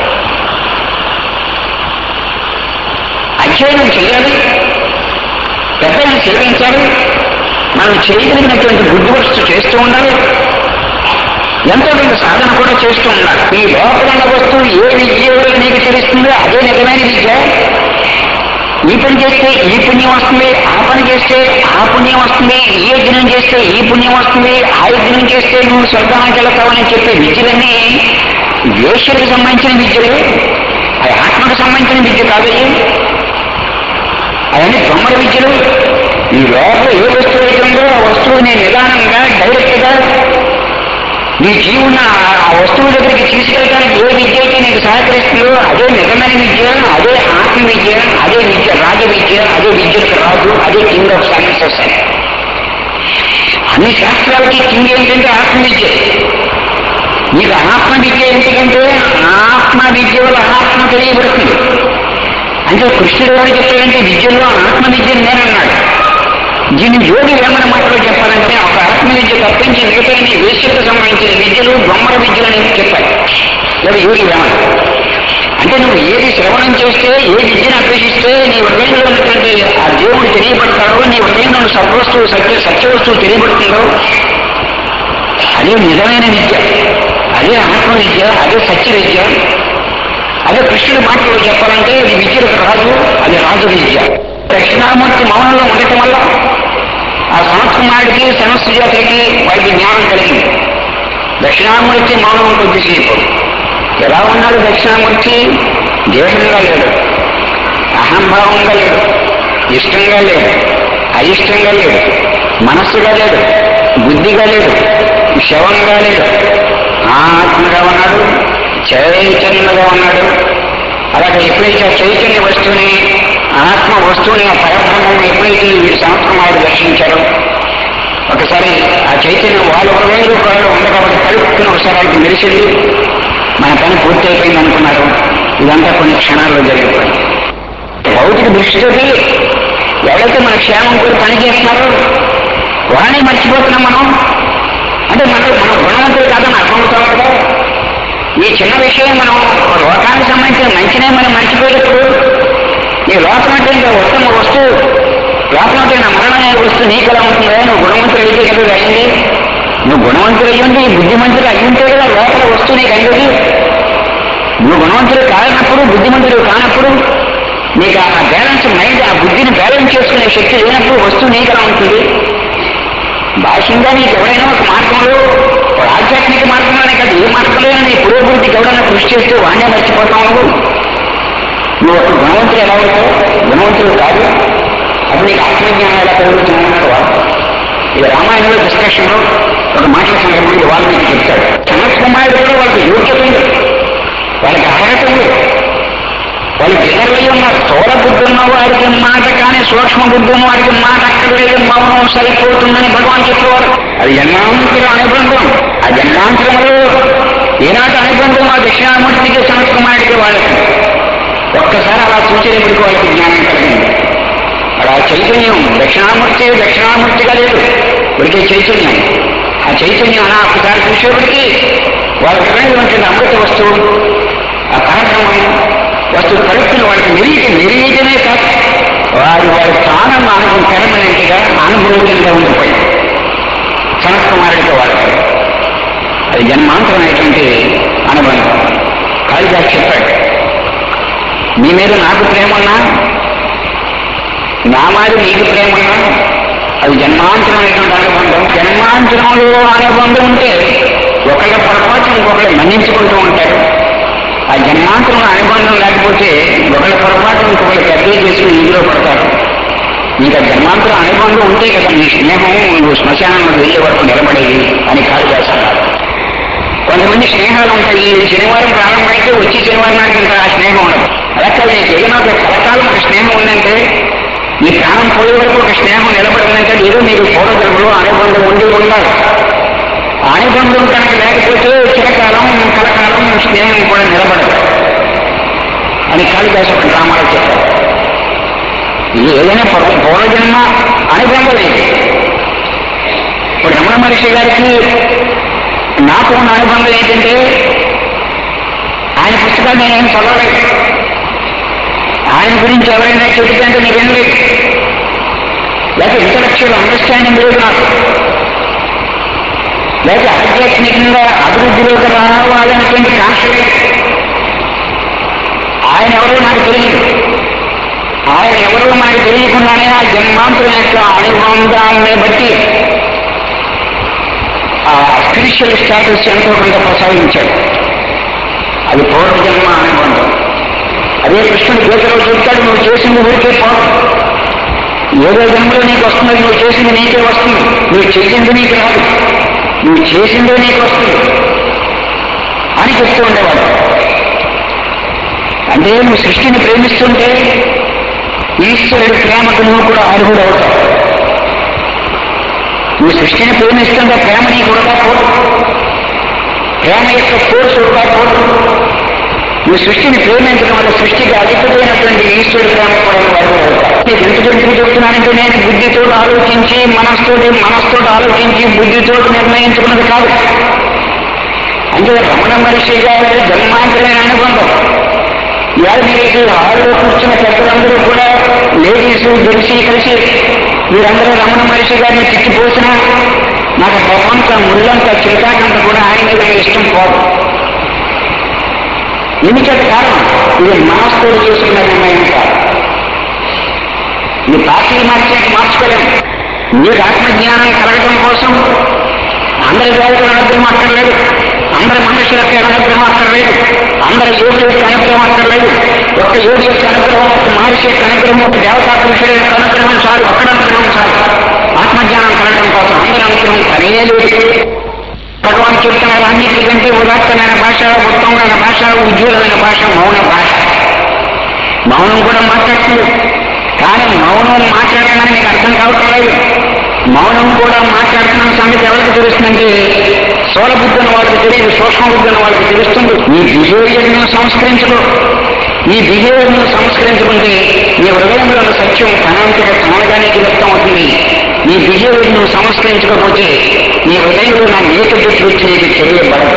అధ్యయనం చేయాలి పెద్దలను సేవించాలి మనం చేయగలిగినటువంటి బుద్ధి వస్తు చేస్తూ ఉండాలి ఎంతో కొంత సాధన కూడా చేస్తూ ఉండాలి ఈ లోపల ఉన్న వస్తువు ఏ విద్య వల్ల నీకు తెలుస్తుందో అదే నిజమైన విద్య ఈ పని చేస్తే ఈ పుణ్యం వస్తుంది ఆ పని చేస్తే ఆ పుణ్యం వస్తుంది ఈ యజ్ఞం చేస్తే ఈ పుణ్యం వస్తుంది ఆ యజ్ఞం చేస్తే నువ్వు స్వర్గానికి వెళతావని చెప్పే విద్యలన్నీ వేశ్యలకు సంబంధించిన విద్యలే అది ఆత్మకు సంబంధించిన విద్య కాదు అవన్నీ దొమ్మల విద్యలు ఈ లోపల ఏ వస్తువు అయితే ఉందో ఆ వస్తువుని నిదానంగా డైరెక్ట్ గా నీ జీవున్న ఆ వస్తువు దగ్గరికి తీసుకెళ్ళడానికి ఏ విద్య అయితే నీకు సహకరిస్తుందో అదే నిజమైన విద్య అదే ఆత్మ విద్య అదే విద్య రాజ విద్య అదే విద్యకు రాజు అదే కింగ్ ఆఫ్ సైన్సెస్ అని అన్ని శాస్త్రాలకి కింగ్ ఏంటంటే ఆత్మ విద్య నీకు ఆత్మ విద్య ఎందుకంటే ఆత్మ విద్య వల్ల ఆత్మ తెలియబడుతుంది అంటే కృష్ణుడు గారు చెప్పాడంటే విద్యలో ఆత్మ విద్య నేనన్నాడు దీన్ని యోగి వేమన మాటలో చెప్పాలంటే ఒక ఆత్మ విద్య తప్పించి మిగతా వేశ్యకు సంబంధించిన విద్యలు బొమ్మల విద్యలు అనేది చెప్పాలి లేదా యోగి వేమన అంటే నువ్వు ఏది శ్రవణం చేస్తే ఏ విద్యను అభ్యసిస్తే నీ హృదయంలో ఉన్నటువంటి ఆ దేవుడు తెలియబడతాడో నీ హృదయంలో ఉన్న సద్వస్తువు సత్య సత్య వస్తువు తెలియబడుతుందో అదే నిజమైన విద్య అదే ఆత్మ విద్య అదే సత్య విద్య అదే కృష్ణుడి మాటలో చెప్పాలంటే అది విద్యలకు రాదు అది సహజ విద్య దక్షిణామూర్తి మౌనంలో ఉండటం వల్ల ఆ సంస్కుమారుడికి సమస్యజాతికి వారికి జ్ఞానం కలిగింది దక్షిణామూర్తి మౌనం కొద్దిసేపు ఎలా ఉన్నాడు దక్షిణామూర్తి దేశంగా లేడు అహంభావంగా లేడు ఇష్టంగా లేడు అయిష్టంగా లేడు మనస్సుగా లేడు బుద్ధిగా లేడు శవంగా లేడు ఆత్మగా ఉన్నాడు చైతన్యగా ఉన్నాడు అలాగే ఎప్పుడైతే ఆ చైతన్య వస్తువుని ఆత్మ వస్తువుని ఆ పరబ్రహ్మని ఎప్పుడైతే వీడు సంస్కృమాలు దర్శించారో ఒకసారి ఆ చైతన్యం వాళ్ళు ఒక వేల రూపాయలు ఉంది కాబట్టి కలుపుకుని ఒకసారి వాళ్ళకి మెరిసింది మన పని పూర్తి అయిపోయింది అనుకున్నారు ఇదంతా కొన్ని క్షణాల్లో జరిగిపోయింది భౌతిక దృష్టితోటి ఎవరైతే మన క్షేమం కోరి పని చేస్తున్నారో వాళ్ళని మర్చిపోతున్నాం మనం అంటే మన మన గుణవంతులు కాదని అర్థమవుతాం కదా ఈ చిన్న విషయం మనం లోకానికి సంబంధించిన మంచినే మనం మర్చిపోయేటప్పుడు ఈ లోకం అంటే ఇంకా ఉత్తమ వస్తువు లోకం అంటే నా మరణం అనే వస్తువు నీకు ఎలా ఉంటుందో నువ్వు గుణవంతులు అయితే కదా అయింది నువ్వు గుణవంతులు అయ్యింది బుద్ధిమంతులు అయ్యింటే కదా లోపల వస్తువు నీకు అయింది నువ్వు గుణవంతులు కానప్పుడు బుద్ధిమంతులు కానప్పుడు నీకు ఆ బ్యాలెన్స్ మైండ్ ఆ బుద్ధిని బ్యాలెన్స్ చేసుకునే శక్తి లేనప్పుడు వస్తువు నీకు ఎలా ఉంటుంది బాహ్యంగా నీకు ఎవరైనా ఒక మార్గంలో ఒక ఆధ్యాత్మిక మార్గంలోనే కాదు ఏ మార్గంలో నీ పురోభివృద్ధికి ఎవరైనా కృషి చేస్తే వాణ్ణే మర్చిపోతావు నువ్వు నువ్వు ఒక గుణవంతులు ఎలా అవుతావు గుణవంతులు కాదు అది నీకు ఆత్మజ్ఞానం ఎలా కలుగుతున్నాయన్నట్టు వాడు ఇది రామాయణంలో డిస్కషన్లో ఒక మాటల సందర్భంలో వాళ్ళు మీకు చెప్తాడు సనత్ కుమారుడు కూడా వాళ్ళకి యోగ్యత ఉంది వాళ్ళకి అర్హత ఉంది వాళ్ళు దిగరలై ఉన్నారు స్థూల బుద్ధి ఉన్న వారికి మాట కానీ సూక్ష్మ బుద్ధి ఉన్న వారికి మాట అక్కర్లేదు మౌనం సరిపోతుందని భగవాన్ చెప్పేవారు అది జన్మాంతరం అనుబంధం ఆ జన్మాంతరంలో ఏనాటి అనుబంధం ఆ దక్షిణామూర్తికి సనత్ కుమారుడికి వాళ్ళకి ఒక్కసారి అలా చూసేటప్పటికి వాళ్ళకి జ్ఞానం కలిగింది అలా చైతన్యం దక్షిణామూర్తి దక్షిణామూర్తిగా లేదు ఉడికే చైతన్యం ఆ చైతన్యం అలా ఒకసారి చూసేప్పటికి వాళ్ళ హృదయం అమృత వస్తువు ఆ పరబ్రహ్మం వస్తువు కలుపుకుని వాళ్ళకి మెరిగి మెరిగితేనే కాదు వారి వారి స్థానం అనుభవం పెరమనెంట్గా అనుభవంగా ఉండిపోయింది సనత్ కుమారుడితో వాళ్ళకి అది జన్మాంతరమైనటువంటి అనుబంధం కాళిదాస్ చెప్పాడు నీ మీద నాకు ప్రేమ ఉన్నా నా మీద నీకు ప్రేమ ఉన్నా అది జన్మాంతరమైనటువంటి అనుబంధం జన్మాంతరంలో అనుబంధం ఉంటే ఒకళ్ళ పొరపాటు ఇంకొకళ్ళు మన్నించుకుంటూ ఉంటారు ఆ జన్మాంతరం అనుబంధం లేకపోతే ఒకళ్ళ పొరపాటు ఇంకొకళ్ళు పెద్దలు చేసుకుని ఇందులో పడతారు నీకు ఆ జన్మాంతరం అనుబంధం ఉంటే కదా నీ స్నేహం నువ్వు శ్మశానంలో వెళ్ళే వరకు నిలబడేది అని కాళిదాస్ అన్నారు కొంతమంది స్నేహాలు ఉంటాయి ఈ శనివారం ప్రారంభమైతే వచ్చి శనివారం నాటికి ఇంకా ఆ స్నేహం ఉండదు అలా కాదు నీకు ఏదైనా ఒక కలకాలం ఒక స్నేహం ఉందంటే నీ ప్రాణం పోయే వరకు ఒక స్నేహం నిలబడిందంటే ఏదో మీకు పూర్వజన్మలో అనుబంధం ఉండి ఉండాలి ఆ అనుబంధం కనుక లేకపోతే చిరకాలం కలకాలం స్నేహం కూడా నిలబడదు అని కాళిదాసు ఒక డ్రామాలో చెప్పారు ఇది ఏదైనా పూర్వ పూర్వజన్మ అనుబంధం ఇది ఇప్పుడు రమణ మహర్షి గారికి నాకు ఉన్న అనుబంధం ఏంటంటే ఆయన పుస్తకాలు నేనేం చదవలేదు ఆయన గురించి ఎవరైనా చెబితే అంటే నేను వినలేదు లేక ఇంటలెక్చువల్ అండర్స్టాండింగ్ లేదు నాకు లేక ఆధ్యాత్మికంగా అభివృద్ధిలోకి రావాలనేటువంటి కాంక్ష లేదు ఆయన ఎవరో నాకు తెలియదు ఆయన ఎవరో నాకు తెలియకుండానే ఆ జన్మాంతరం యొక్క అనుబంధాన్ని బట్టి ఆ స్పిరిచువల్ స్టాటస్ ఎంతో కొంత ప్రసాదించాడు అది పూర్వజన్మ అనుబంధం అదే కృష్ణుడు గీతలో చెప్తాడు నువ్వు చేసింది ఊరికే పోదు ఏదో జన్మలో నీకు వస్తుంది నువ్వు చేసింది నీకే వస్తుంది నువ్వు చేసింది నీకు రాదు నువ్వు చేసిందే నీకు వస్తుంది అని చెప్తూ ఉండేవాడు అంటే నువ్వు సృష్టిని ప్రేమిస్తుంటే ఈశ్వరుడి ప్రేమకు నువ్వు కూడా అర్హుడు అవుతావు నువ్వు సృష్టిని ప్రేమిస్తుంటే ప్రేమ నీకు కూడా పోదు ప్రేమ యొక్క ఫోర్స్ కూడా పోదు నువ్వు సృష్టిని ప్రేమించడం వల్ల సృష్టికి అధికమైనటువంటి ఈశ్వరుడు ప్రేమ కూడా నువ్వు అర్హుడు అవుతావు నీకు ఎందుకు ఎందుకు చెప్తున్నానంటే నేను బుద్ధితో ఆలోచించి మనస్తోటి మనస్తో ఆలోచించి బుద్ధితో నిర్ణయించుకున్నది కాదు అంటే రమణ మహర్షి గారి జన్మాంతరమైన అనుబంధం ఇవాళ మీరు హాల్లో కూర్చున్న పెద్దలందరూ కూడా లేడీస్ జెంట్స్ కలిసి మీరందరూ రమణ మహర్షి గారిని తిట్టిపోసిన నాకు బొమ్మంత ముళ్ళంత చిరకాకంత కూడా ఆయన మీద ఇష్టం పోదు ఎందుకంటే కారణం ఇది మనస్తో చేసుకున్న నిర్ణయం కాదు ఈ పార్టీలు మార్చేట్టు మార్చుకోలేము నీకు ఆత్మజ్ఞానం కలగడం కోసం అందరి దేవతల అనుగ్రహం అక్కర్లేదు అందరి మనుషులకు అనుగ్రహం అక్కర్లేదు అందరి యోగి యొక్క అనుగ్రహం అక్కర్లేదు ఒక యోగి యొక్క అనుగ్రహం ఒక మహర్షి యొక్క అనుగ్రహం ఒక దేవతా పురుషుడు యొక్క అనుగ్రహం చాలు ఒక్కడ అనుగ్రహం చాలు ఆత్మజ్ఞానం కలగడం కోసం అందరి అనుగ్రహం పనేలేదు భగవాన్ చెప్తున్నారు అన్నిటికంటే ఉదాత్తమైన భాష ఉత్తమమైన భాష ఉజ్వలమైన భాష మౌన భాష మౌనం కూడా మాట్లాడుతుంది కానీ మౌనం మాట్లాడటానికి మీకు అర్థం కావటం లేదు మౌనం కూడా మాట్లాడుతున్న సంగతి ఎవరికి తెలుస్తుందంటే స్థూల బుద్ధున్న వాళ్ళకి తెలియదు సూక్ష్మ బుద్ధున్న వాళ్ళకి తెలుస్తుంది నీ బిహేవియర్ను సంస్కరించుకో నీ బిహేవియర్ను సంస్కరించుకుంటే నీ హృదయంలో ఉన్న సత్యం తనంతగా తానుగానే వ్యక్తం అవుతుంది నీ బిహేవియర్ను సంస్కరించకపోతే నీ హృదయంలో నా నేత వచ్చి నీకు తెలియబడదు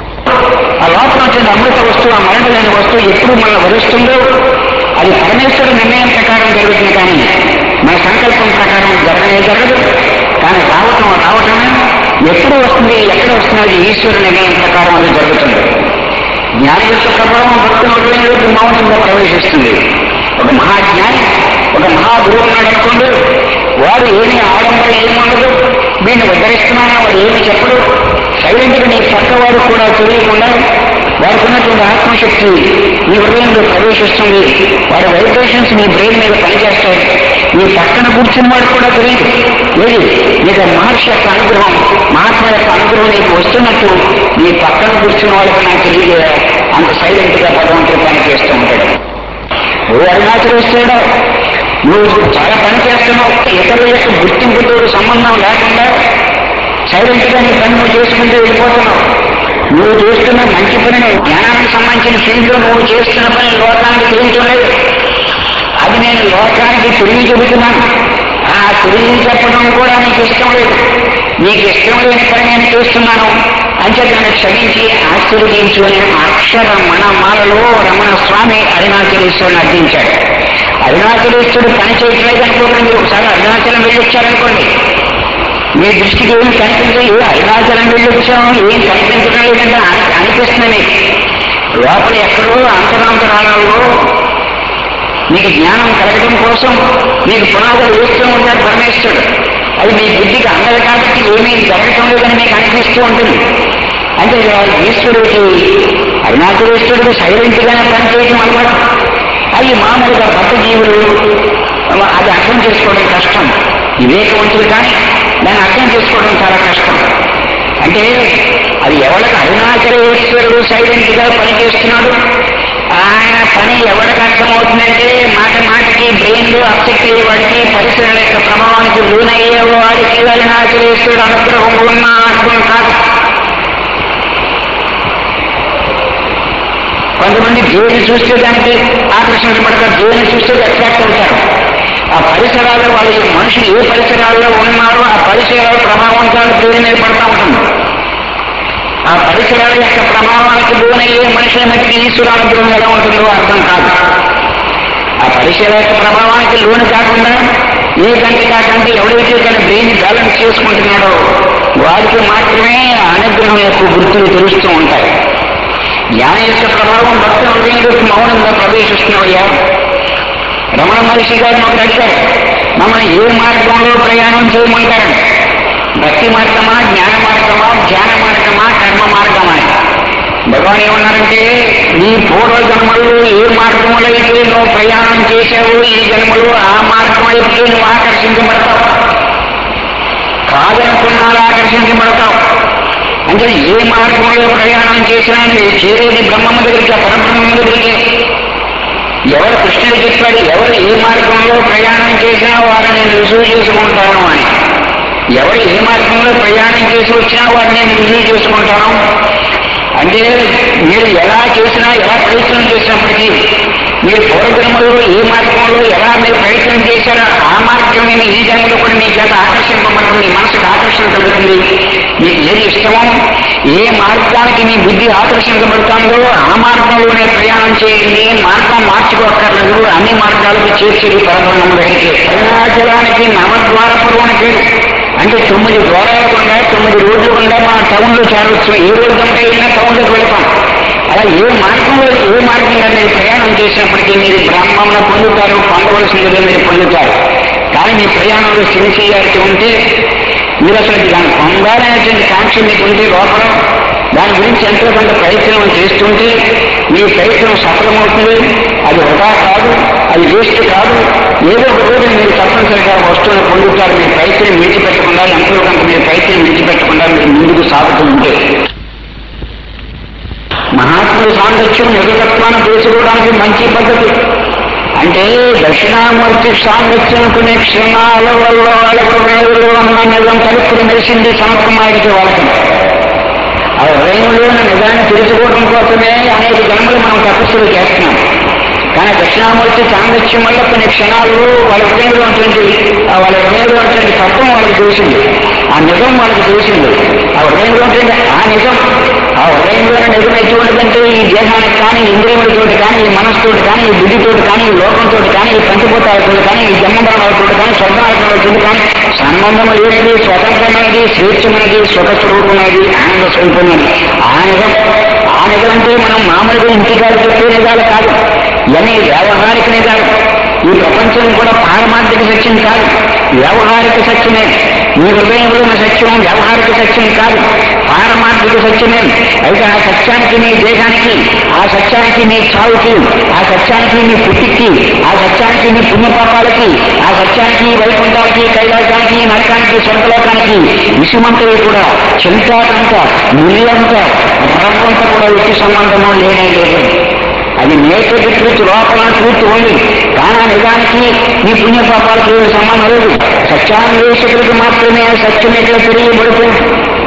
ఆ లోపల వచ్చిన అమృత వస్తువు ఆ మరణ లేని వస్తువు ఎప్పుడు మనల్ని వరుస్తుందో అది పరమేశ్వరుడు నిర్ణయం ప్రకారం జరుగుతుంది కానీ మన సంకల్పం ప్రకారం జరగనే జరగదు కానీ రావటం రావటమే ఎప్పుడు వస్తుంది ఎక్కడ వస్తుంది అది ఈశ్వరుడు నిర్ణయం ప్రకారం అది జరుగుతుంది జ్ఞాని యొక్క ప్రభావం భక్తుల హృదయంలోకి మౌనంగా ప్రవేశిస్తుంది ఒక మహాజ్ఞాని ఒక మహాగురువు ఉన్నాడు అనుకోండి వాడు ఏమి ఆడంబరం ఏముండదు వీడిని ఉద్ధరిస్తున్నానా వాడు ఏమి చెప్పడు సైలెంట్గా నీ పక్కవాడు కూడా తెలియకుండా వాడికి ఉన్నటువంటి ఆత్మశక్తి నీ హృదయంలో ప్రవేశిస్తుంది వాడి వైబ్రేషన్స్ నీ బ్రెయిన్ మీద పనిచేస్తాయి నీ పక్కన కూర్చున్న వాడు కూడా తెలియదు లేదు నీకు ఆ మహర్షి యొక్క అనుగ్రహం మహాత్మ యొక్క అనుగ్రహం నీకు వస్తున్నట్టు నీ పక్కన కూర్చున్న వాళ్ళకి నాకు తెలియదు అంత సైలెంట్ గా భగవంతుడు పని చేస్తూ ఉంటాడు నువ్వు అరుణాచలిస్తాడు నువ్వు చాలా పని చేస్తున్నావు ఇతరుల యొక్క గుర్తింపుతో సంబంధం లేకుండా సైలెంట్ గా నీ పని నువ్వు చేసుకుంటూ వెళ్ళిపోతున్నావు నువ్వు చేస్తున్న మంచి పనిని జ్ఞానానికి సంబంధించిన ఫీల్డ్ లో నువ్వు చేస్తున్న పని లోకానికి తెలియటం లేదు అది నేను లోకానికి తిరిగి చెబుతున్నాను ఆ తిరిగి చెప్పడం కూడా నీకు ఇష్టం లేదు నీకు ఇష్టం లేని పని నేను చేస్తున్నాను అంచేతను క్షమించి ఆశీర్వదించు అని అక్షర మనమాలలో రమణ స్వామి అరుణాచలేశ్వరుని అర్థించాడు అరుణాచలేశ్వరుడు పని చేయట్లేదు అనుకోండి మీరు ఒకసారి అరుణాచలం వెళ్ళొచ్చారనుకోండి మీ దృష్టికి ఏం కనిపించదు అరుణాచలం వెళ్ళొచ్చాం ఏం కనిపించడం లేదంటే అని- అనిపిస్తుంది మీకు లోపల ఎక్కడో అంతరాంతరాలలో మీకు జ్ఞానం కలగడం కోసం మీకు పునాదులు వేస్తూ ఉంటాడు పరమేశ్వరుడు అది మీ బుద్ధికి అందదు కాబట్టి ఏమీ జరగటం లేదని మీకు అనిపిస్తూ ఉంటుంది అంటే ఈశ్వరుడికి అరుణాచలేశ్వరుడు సైలెంట్ గానే పనిచేయడం అలవాటు అది మామూలుగా భక్త జీవులు అది అర్థం చేసుకోవడం కష్టం వివేకవంతులు కానీ దాన్ని అర్థం చేసుకోవడం చాలా కష్టం అంటే అది ఎవరికి అరుణాచలేశ్వరుడు సైలెంట్ గా పనిచేస్తున్నాడు ఆయన పని ఎవరికి అర్థమవుతుందంటే మాట మాటకి బ్రెయిన్ లో అప్సెట్ అయ్యేవాడికి పరిసరాల యొక్క ప్రభావానికి లోనయ్యే వాడికి అరుణాచలేశ్వరుడు అనుగ్రహం ఉన్న అనుగ్రహం కాదు కొంతమంది దేవుని చూస్తే దానికి ఆకర్షించబడతారు దేవుని చూస్తే అట్రాక్ట్ అవుతారు ఆ పరిసరాల్లో వాళ్ళ మనుషులు ఏ పరిసరాల్లో ఉన్నారో ఆ పరిసరాల ప్రభావంతాలు దేవుని మీద పడతా ఉంటుంది ఆ పరిసరాల యొక్క ప్రభావానికి లోనయ్యే మనుషుల మధ్య ఈశ్వరానుగ్రహం ఎలా ఉంటుందో అర్థం కాదు ఆ పరిసరాల యొక్క ప్రభావానికి లోను కాకుండా ఏ గంట కాకంటే ఎవడైతే తన బ్రెయిన్ బ్యాలెన్స్ చేసుకుంటున్నాడో వాడికి మాత్రమే ఆ అనుగ్రహం యొక్క గుర్తులు తెలుస్తూ ఉంటాయి జ్ఞానం యొక్క ప్రభావం భక్త హృదయంలోకి మౌనంగా ప్రవేశిస్తున్నాయ్యా రమణ మహర్షి గారిని ఒకటి అడిగారు మమ్మల్ని ఏ మార్గంలో ప్రయాణం చేయమంటారు భక్తి మార్గమా జ్ఞాన మార్గమా ధ్యాన మార్గమా కర్మ మార్గమా అని. భగవాన్ ఏమన్నారంటే నీ పూర్వ జన్మల్లో ఏ మార్గంలో అయితే నువ్వు ప్రయాణం చేశావో ఈ జన్మలో ఆ మార్గం వైపుకి నువ్వు ఆకర్షించబడతావు కాదనుకున్నాడు ఆకర్షించబడతావు అంటే ఏ మార్గంలో ప్రయాణం చేసినా నువ్వు చేరేది బ్రహ్మము దగ్గరికి ఆ పరబ్రహ్మము దగ్గరికి ఎవరు కృష్ణుడు చెప్పాడు ఎవరు ఏ మార్గంలో ప్రయాణం చేసినా వారిని నేను రుజువు చేసుకుంటాను అని ఎవరు ఏ మార్గంలో ప్రయాణం చేసి వచ్చినా వారిని నేను రుజువు చేసుకుంటాను అంటే మీరు ఎలా చేసినా ఎలా ప్రయత్నం చేసినప్పటికీ మీరు పూర్వజన్మలో ఏ మార్గంలో ఎలా మీరు ప్రయత్నం చేశారో ఆ మార్గమే మీ ఈ జన్మలో కూడా మీ చేత ఆకర్షింపబడుతుంది మీ మనసుకు ఆకర్షణ కలుగుతుంది మీకు ఏది ఇష్టమో ఏ మార్గానికి మీ బుద్ధి ఆకర్షించబడుతుందో ఆ మార్గంలోనే ప్రయాణం చేయండి మార్గం మార్చుకోక్కర్లేదు అన్ని మార్గాలకు చేర్చేది పరబ్రహ్మం దగ్గరికి అరుణాచలానికి నవద్వారపురం అని పేరు అంటే తొమ్మిది ద్వారాలు గుండా తొమ్మిది రోజులు గుండా మన టౌన్లో చేరవచ్చు ఏ రోజు అంటే అయినా టౌన్లోకి వెళ్తాం అలా ఏ మార్గంలో ఏ మార్గంగా మీరు ప్రయాణం చేసినప్పటికీ మీరు బ్రహ్మంలో పొందుతారు పొందవలసిందిగా మీరు పొందుతారు కానీ మీ ప్రయాణంలో సిన్సియారిటీ ఉంటే మీరు అసలు దాన్ని పొందాలనేటువంటి కాంక్ష మీకు ఉంటే లోపల దాని గురించి ఎంతో కొంత ప్రయత్నం చేస్తుంటే మీ ప్రయత్నం సఫలమవుతుంది అది వృధా కాదు అది వేస్ట్ కాదు ఏదో ఒక రోజు మీరు తప్పనిసరిగా వస్తువును పొందుతారు మీ ప్రయత్నం విడిచిపెట్టకుండా ఎంతో కొంత మీ ప్రయత్నం విడిచిపెట్టకుండా మీరు ముందుకు సాగుతూ ఉంటే మహాత్ముల సాంగత్యం నిజతత్వాన్ని తెలుసుకోవడానికి మంచి పద్ధతి అంటే దక్షిణామూర్తి సాంగత్యం కొన్ని క్షణాల వల్ల వాళ్ళ హృదయంలో ఉన్న నిజం తలుపులు మెలిసింది సమర్పమాడికి వాళ్ళకి ఆ హృదయంలో ఉన్న నిజాన్ని తెలుసుకోవడం కోసమే అనేక జన్మలు మనం తపస్సులు చేస్తున్నాం కానీ దక్షిణామూర్తి సాంగత్యం వల్ల కొన్ని క్షణాలు వాళ్ళ హృదయంలో ఉంటుంది ఆ వాళ్ళ హృదయంలో ఉంటుంది తత్వం వాళ్ళకి తెలిసింది ఆ నిజం వాళ్ళకి తెలిసింది ఆ హృదయంలో ఉంటుంది ఆ నిజం ఆ హృదయంలో నిజం ఎటువంటిదంటే ఈ దేహానికి కానీ ఇంద్రియములతోటి కానీ ఈ మనస్సుతోటి కానీ ఈ బుద్ధితోటి కానీ ఈ లోకంతో కానీ ఈ పంచభూతాలతో కానీ ఈ జన్మభరణాలతో కానీ స్వర్గాలతో కానీ సంబంధం లేనిది స్వతంత్రమైనది స్వేచ్ఛమైనది స్వతస్వరూపమైనది ఆనంద స్వరూపమైనది ఆ నిజం ఆ నిజం అంటే మనం మామూలుగా ఇంటికాలు చెప్పే నిజాలు కాదు ఇవన్నీ వ్యావహారిక నిజాలు ఈ ప్రపంచం కూడా పారమార్థిక సత్యం కాదు వ్యవహారిక సత్యమే మీ హృదయంలో ఉన్న సత్యం వ్యవహారిక సత్యం కాదు పారమార్థిక సత్యమే అయితే ఆ సత్యానికి మీ దేహానికి ఆ సత్యానికి మీ చావుకి ఆ సత్యానికి మీ పుట్టికి ఆ సత్యానికి మీ పుణ్యపాపాలకి ఆ సత్యానికి వైకుంఠానికి కైలాసానికి నరకానికి స్వర్గలోకానికి విషమంతా కూడా చింతాకంత ముల్లంత పరమంతా కూడా వ్యక్తి సంబంధము లేనే లేదు అది నేచర్ ట్రూత్ లోపల ట్రూత్ ఉంది కానీ నిజానికి ఈ పుణ్యపాపాలకు ఏమి సంబంధం లేదు సత్యాన్వేషకులకు మాత్రమే ఆ సత్యం ఇక్కడ తెలియబడుతుంది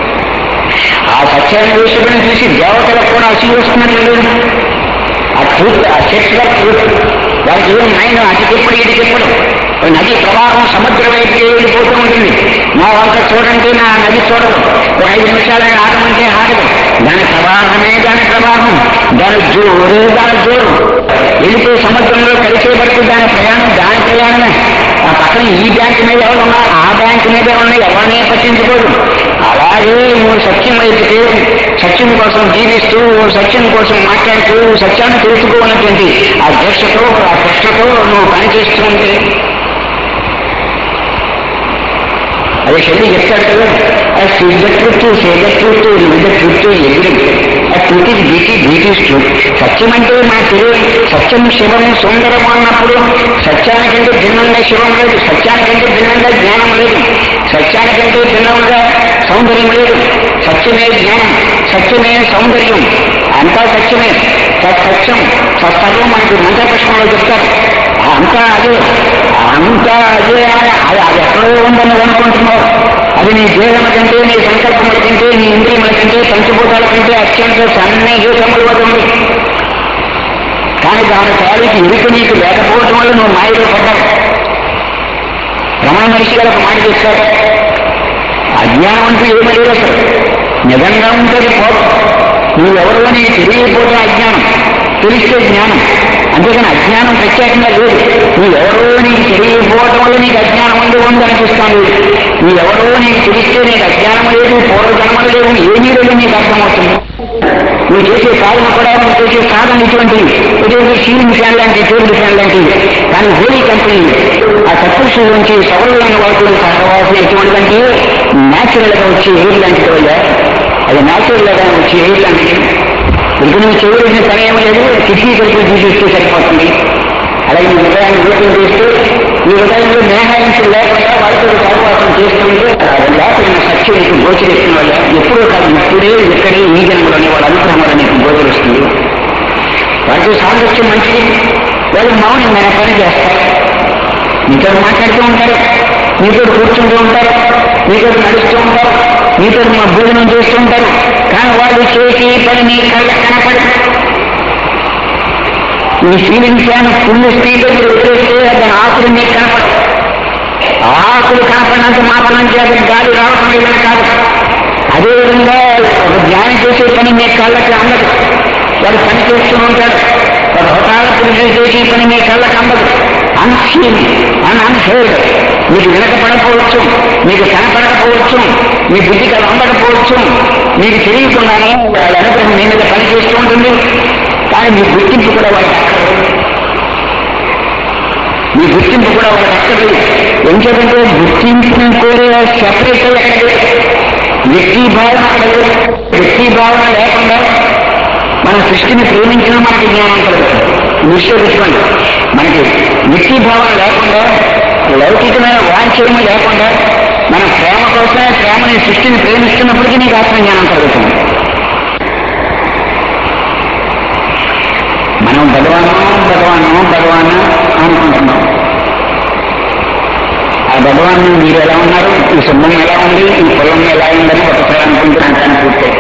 ఆ సత్యాన్వేషకుని చూసి దేవతలకు కూడా అసలు వస్తున్నట్లు లేదు ఆ ట్రూత్ ఆ సెట్స్ ట్రూత్ దానికి ఏం మైండ్ అటుకెప్పుడు ఇటుకెప్పుడు ఓ నది ప్రవాహం సముద్ర వైపుకి వెళ్ళిపోతూ ఉంటుంది మా వంక చూడండి నా నది చూడదు ఒక ఐదు నిమిషాలు ఆగమంటే ఆగదు దాని ప్రవాహమే దాని ప్రవాహం దాని జోరే దాని జోరు వెళ్ళిపోయి సముద్రంలో కలిసే వరకు దాని ప్రయాణం దాని ప్రయాణమే ఆ పక్కన ఈ బ్యాంక్ మీద ఎవరు ఉన్నారు ఆ బ్యాంక్ మీద ఉన్నాయి ఎవరినే పట్టించుకోదు అలాగే నువ్వు సత్యం వైపుకి సత్యం కోసం జీవిస్తూ సత్యం కోసం మాట్లాడుతూ సత్యాన్ని తెలుసుకోవాలన్నటువంటి ఆ దీక్షతో ఆ కష్టతో నువ్వు పనిచేస్తూ ఉంటే అదే శని చెప్తాడు కదా ఆ సిద్ధ ట్రుత్ సేద ట్రుత్ వివిధ ట్రుత్ ఎదురు ఆ truth is beauty beauty is truth సత్యం అంటే మనకు తెలియదు సత్యం శివం సుందరం అన్నప్పుడు సత్యానికంటే భిన్నంగా శివం లేదు సత్యానికంటే భిన్నంగా జ్ఞానం లేదు సత్యానికంటే భిన్నంగా సౌందర్యం లేదు సత్యమే జ్ఞానం సత్యమే సౌందర్యం అంతా సత్యమే సత్యం సత్సర్వం మనకి మంత్రకృష్ణంలో చెప్తారు అంతా అదే అంతా అదే అది అది ఎక్కడో ఉందని నువ్వు అనుకుంటున్నావు అది నీ జీవన కంటే నీ సంకల్పముల కంటే నీ ఇంద్రియముల కంటే పంచభూతాల కంటే అత్యంత సన్నిహితములు వద్ద ఉంది కానీ దాని తాలూకు ఎరుక నీకు లేకపోవడం వల్ల నువ్వు మాయలో పడ్డావు రమణ మనిషి గారు ఒక మాట చెప్తారు అజ్ఞానం అంటూ ఏమీ లేదు అసలు నిజంగా ఉంటుంది పోదు నువ్వెవరో నీకు తెలియకపోవడం అజ్ఞానం తెలిస్తే జ్ఞానం అంతేకాని అజ్ఞానం ప్రత్యేకంగా లేదు నువ్వెవరో నీకు తెలియకపోవడం వల్ల నీకు అజ్ఞానం ఉంది ఉంది అనిపిస్తాను నువ్వెవరో నీకు తెలిస్తే నీకు అజ్ఞానం లేదు పూర్వజన్మలు లేవు ఏమీ లేదు నీకు అర్థమవుతుంది నువ్వు చేసే సాధన కూడా నువ్వు చేసే సాధన ఇటువంటివి ఇటువంటి సీలింగ్ ఫ్యాన్ లాంటి టేబుల్ ఫ్యాన్ లాంటివి కానీ హోలీ కంపెనీ ఆ సత్పురుషుల నుంచి సవరులైన వాటిలో సహవాసం ఎటువంటిదంటే న్యాచురల్ గా వచ్చే ఎయిర్ లాంటిది వల్ల అది న్యాచురల్ గా వచ్చే ఎయిర్ లాంటిది ఇంక నువ్వు చేయవలసిన పని ఏమీ లేదు కిడ్నీ కలిపి తీసిస్తే సరిపోతుంది అలాగే నీ హృదయాన్ని రూపం చేస్తూ నీ హృదయంలో మేఘాయించులు లేకుండా వాళ్ళతో సహవాసం చేస్తుంటే లోపల సత్యం నీకు గోచరిస్తున్న వల్ల ఎప్పుడో కాదు ఇప్పుడే ఇక్కడే ఈ జన్మలోనే వాళ్ళ అనుగ్రహం వల్ల నీకు గోచరిస్తుంది వాటితో సాంగత్యం మంచిది వాళ్ళు మౌనంగా పని చేస్తారు మీతో మాట్లాడుతూ ఉంటారు మీతో కూర్చుంటూ ఉంటారు మీతో నడుస్తూ ఉంటారు మీతో మా భోజనం చేస్తూ ఉంటారు కానీ వాళ్ళు చేసి పని మీ కళ్ళ కనపడదు మీ సీలింగ్ ఫ్యాన్ ఫుల్ స్పీడ్ మీరు వదిలేస్తే దాని ఆకులు మీకు కనపడవు ఆ ఆకులు కనపడినంత మాత్రం చేత గాలి రావడం లేదని కాదు అదేవిధంగా ఒక ధ్యానం చేసే పని మీ కళ్ళకి అందదు వాడు పని చేస్తూ ఉంటాడు వాడు హోటాల పురుషులు చేసే పని మీ కళ్ళకి అందదు అన్సీన్ అని అన్హేర్డ్ మీకు వినకపడకపోవచ్చు మీకు కనపడకపోవచ్చు మీ బుద్ధికి అది అందకపోవచ్చు మీకు తెలియకుండానే వాళ్ళ అనుగ్రహం మీ మీద పని చేస్తూ ఉంటుంది కానీ మీ గుర్తింపు కూడా వాళ్ళకి అక్కర్లేదు. ఈ గుర్తింపు కూడా వాళ్ళకి అక్కర్లేదు ఏం చేద్దంటే గుర్తింపుని కోరే సెపరేట్ అయ్యి వ్యక్తి భావన అక్కడ లేదు. వ్యక్తి భావన లేకుండా మన సృష్టిని ప్రేమించిన మనకి జ్ఞానం కలుగుతుంది దృష్టిలో పెట్టుకోండి మనకి వ్యక్తి భావన లేకుండా లౌకికమైన వాంఛనం లేకుండా మన ప్రేమ కోసమే ప్రేమని సృష్టిని ప్రేమిస్తున్నప్పటికీ నీకు ఆత్మజ్ఞానం కలుగుతుంది మనం భగవాను భగవాను భగవాను అనుకుంటున్నాం ఆ భగవాన్ మీరు ఎలా ఉన్నారు ఈ సింహం ఎలా ఉంది ఈ పొలం ఎలా ఉందని ఒకసారి అనుకుంటున్నాను కానీ పూర్తయి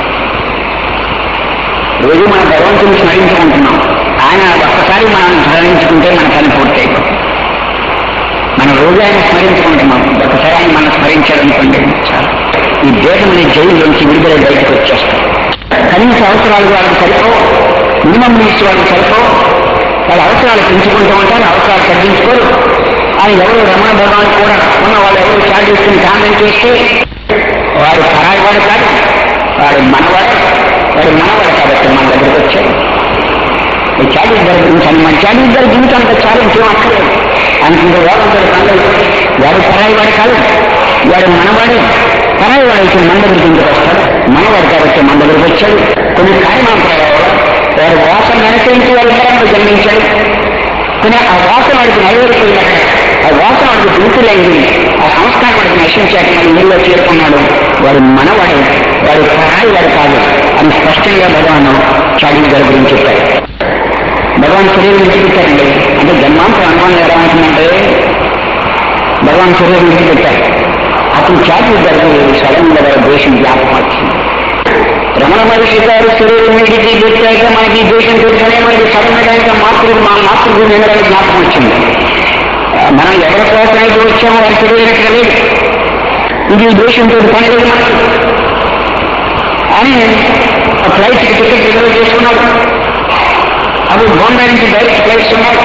రోజు మన భగవంతుని స్మరించుకుంటున్నాం ఆయన ఒక్కసారి మనం స్మరించుకుంటే మన పని పూర్తయి మనం రోజు ఆయన స్మరించుకుంటున్నాం ఒకసారి ఆయన మనం స్మరించాడనుకోండి చాలు ఈ దేశం అనే జైల్లోంచి విడుదల బయటకు వచ్చేస్తాం కనీస అవసరాలు వాళ్ళకి సరిపో మినిమం నీడ్స్ వాళ్ళకి సరిపో వాళ్ళ అవసరాలు పెంచుకుంటూ ఉంటారు అవసరాలు తగ్గించుకోరు ఆయన ఎవరు రమణ భగవాన్ కూడా ఉన్న వాళ్ళు ఎవరు చాటిస్తుని కామెంట్ చేస్తే వాడు పరాయి వాడు కాదు వాడు మనవాడు వాడు మనవాడు కాబట్టి మన దగ్గరికి వచ్చాడు ఈ చాటి ఇద్దరు గురించి అని మన చాటి ఇద్దరు జీవితానికి చాలా ఇంకేం అక్కర్లేదు అనుకుంటే వాడు ఉంటాడు పండుగ వాడు పరాయి వాడు కాదు వాడు మనవాడు పరాయి వాడు అయితే మన దగ్గరికి ఎందుకు వస్తాడు మనవాడు కాబట్టి మన దగ్గరికి వచ్చాడు కొన్ని కారణాంతరాల వల్ల వాడు వాసన అనుసరించి వాడు పరంగా జన్మించాడు కానీ ఆ వాసన వాడికి నెరవేరుతుంది ఆ వాసన వాడికి పూర్తిలైంది ఆ సంస్కారం వాడికి నశించాక మన నీళ్ళు చేరుకున్నాడు వాడు మనవాడు వాడు పరాయి వాడు కాదు అని స్పష్టంగా భగవాన్ చాడీ గారి గురించి చెప్పారు భగవాన్ శరీరం విడిచిపెట్టారండి అంటే జన్మాంతరం అనుమానం ఎలా ఉంటుందంటే భగవాన్ శరీరం విడిచిపెట్టారు అతను చాటి గారికి సడన్ గా వారి దేశం జ్ఞాపకం వచ్చింది రమణ మహర్షి గారు శరీరం విడిచి పెట్టాక మనకి ఈ దేశం తెలుసునే మనకి సడన్ గా ఇంకా మాతృ మా మాతృభూమి ఎందుకంటే జ్ఞాపకం వచ్చింది ఆ, మనం ఎవరి కోసమైతే వచ్చామో వారి శరీరం ఇక్కడ లేదు ఇది ఈ దేశంతో పని లేదు మనకి అని ఫ్లైట్ టికెట్ రిజర్వ్ చేసుకున్నాడు అప్పుడు బొంబాయి నుంచి డైరెక్ట్ ఫ్లైట్స్ ఉన్నాయి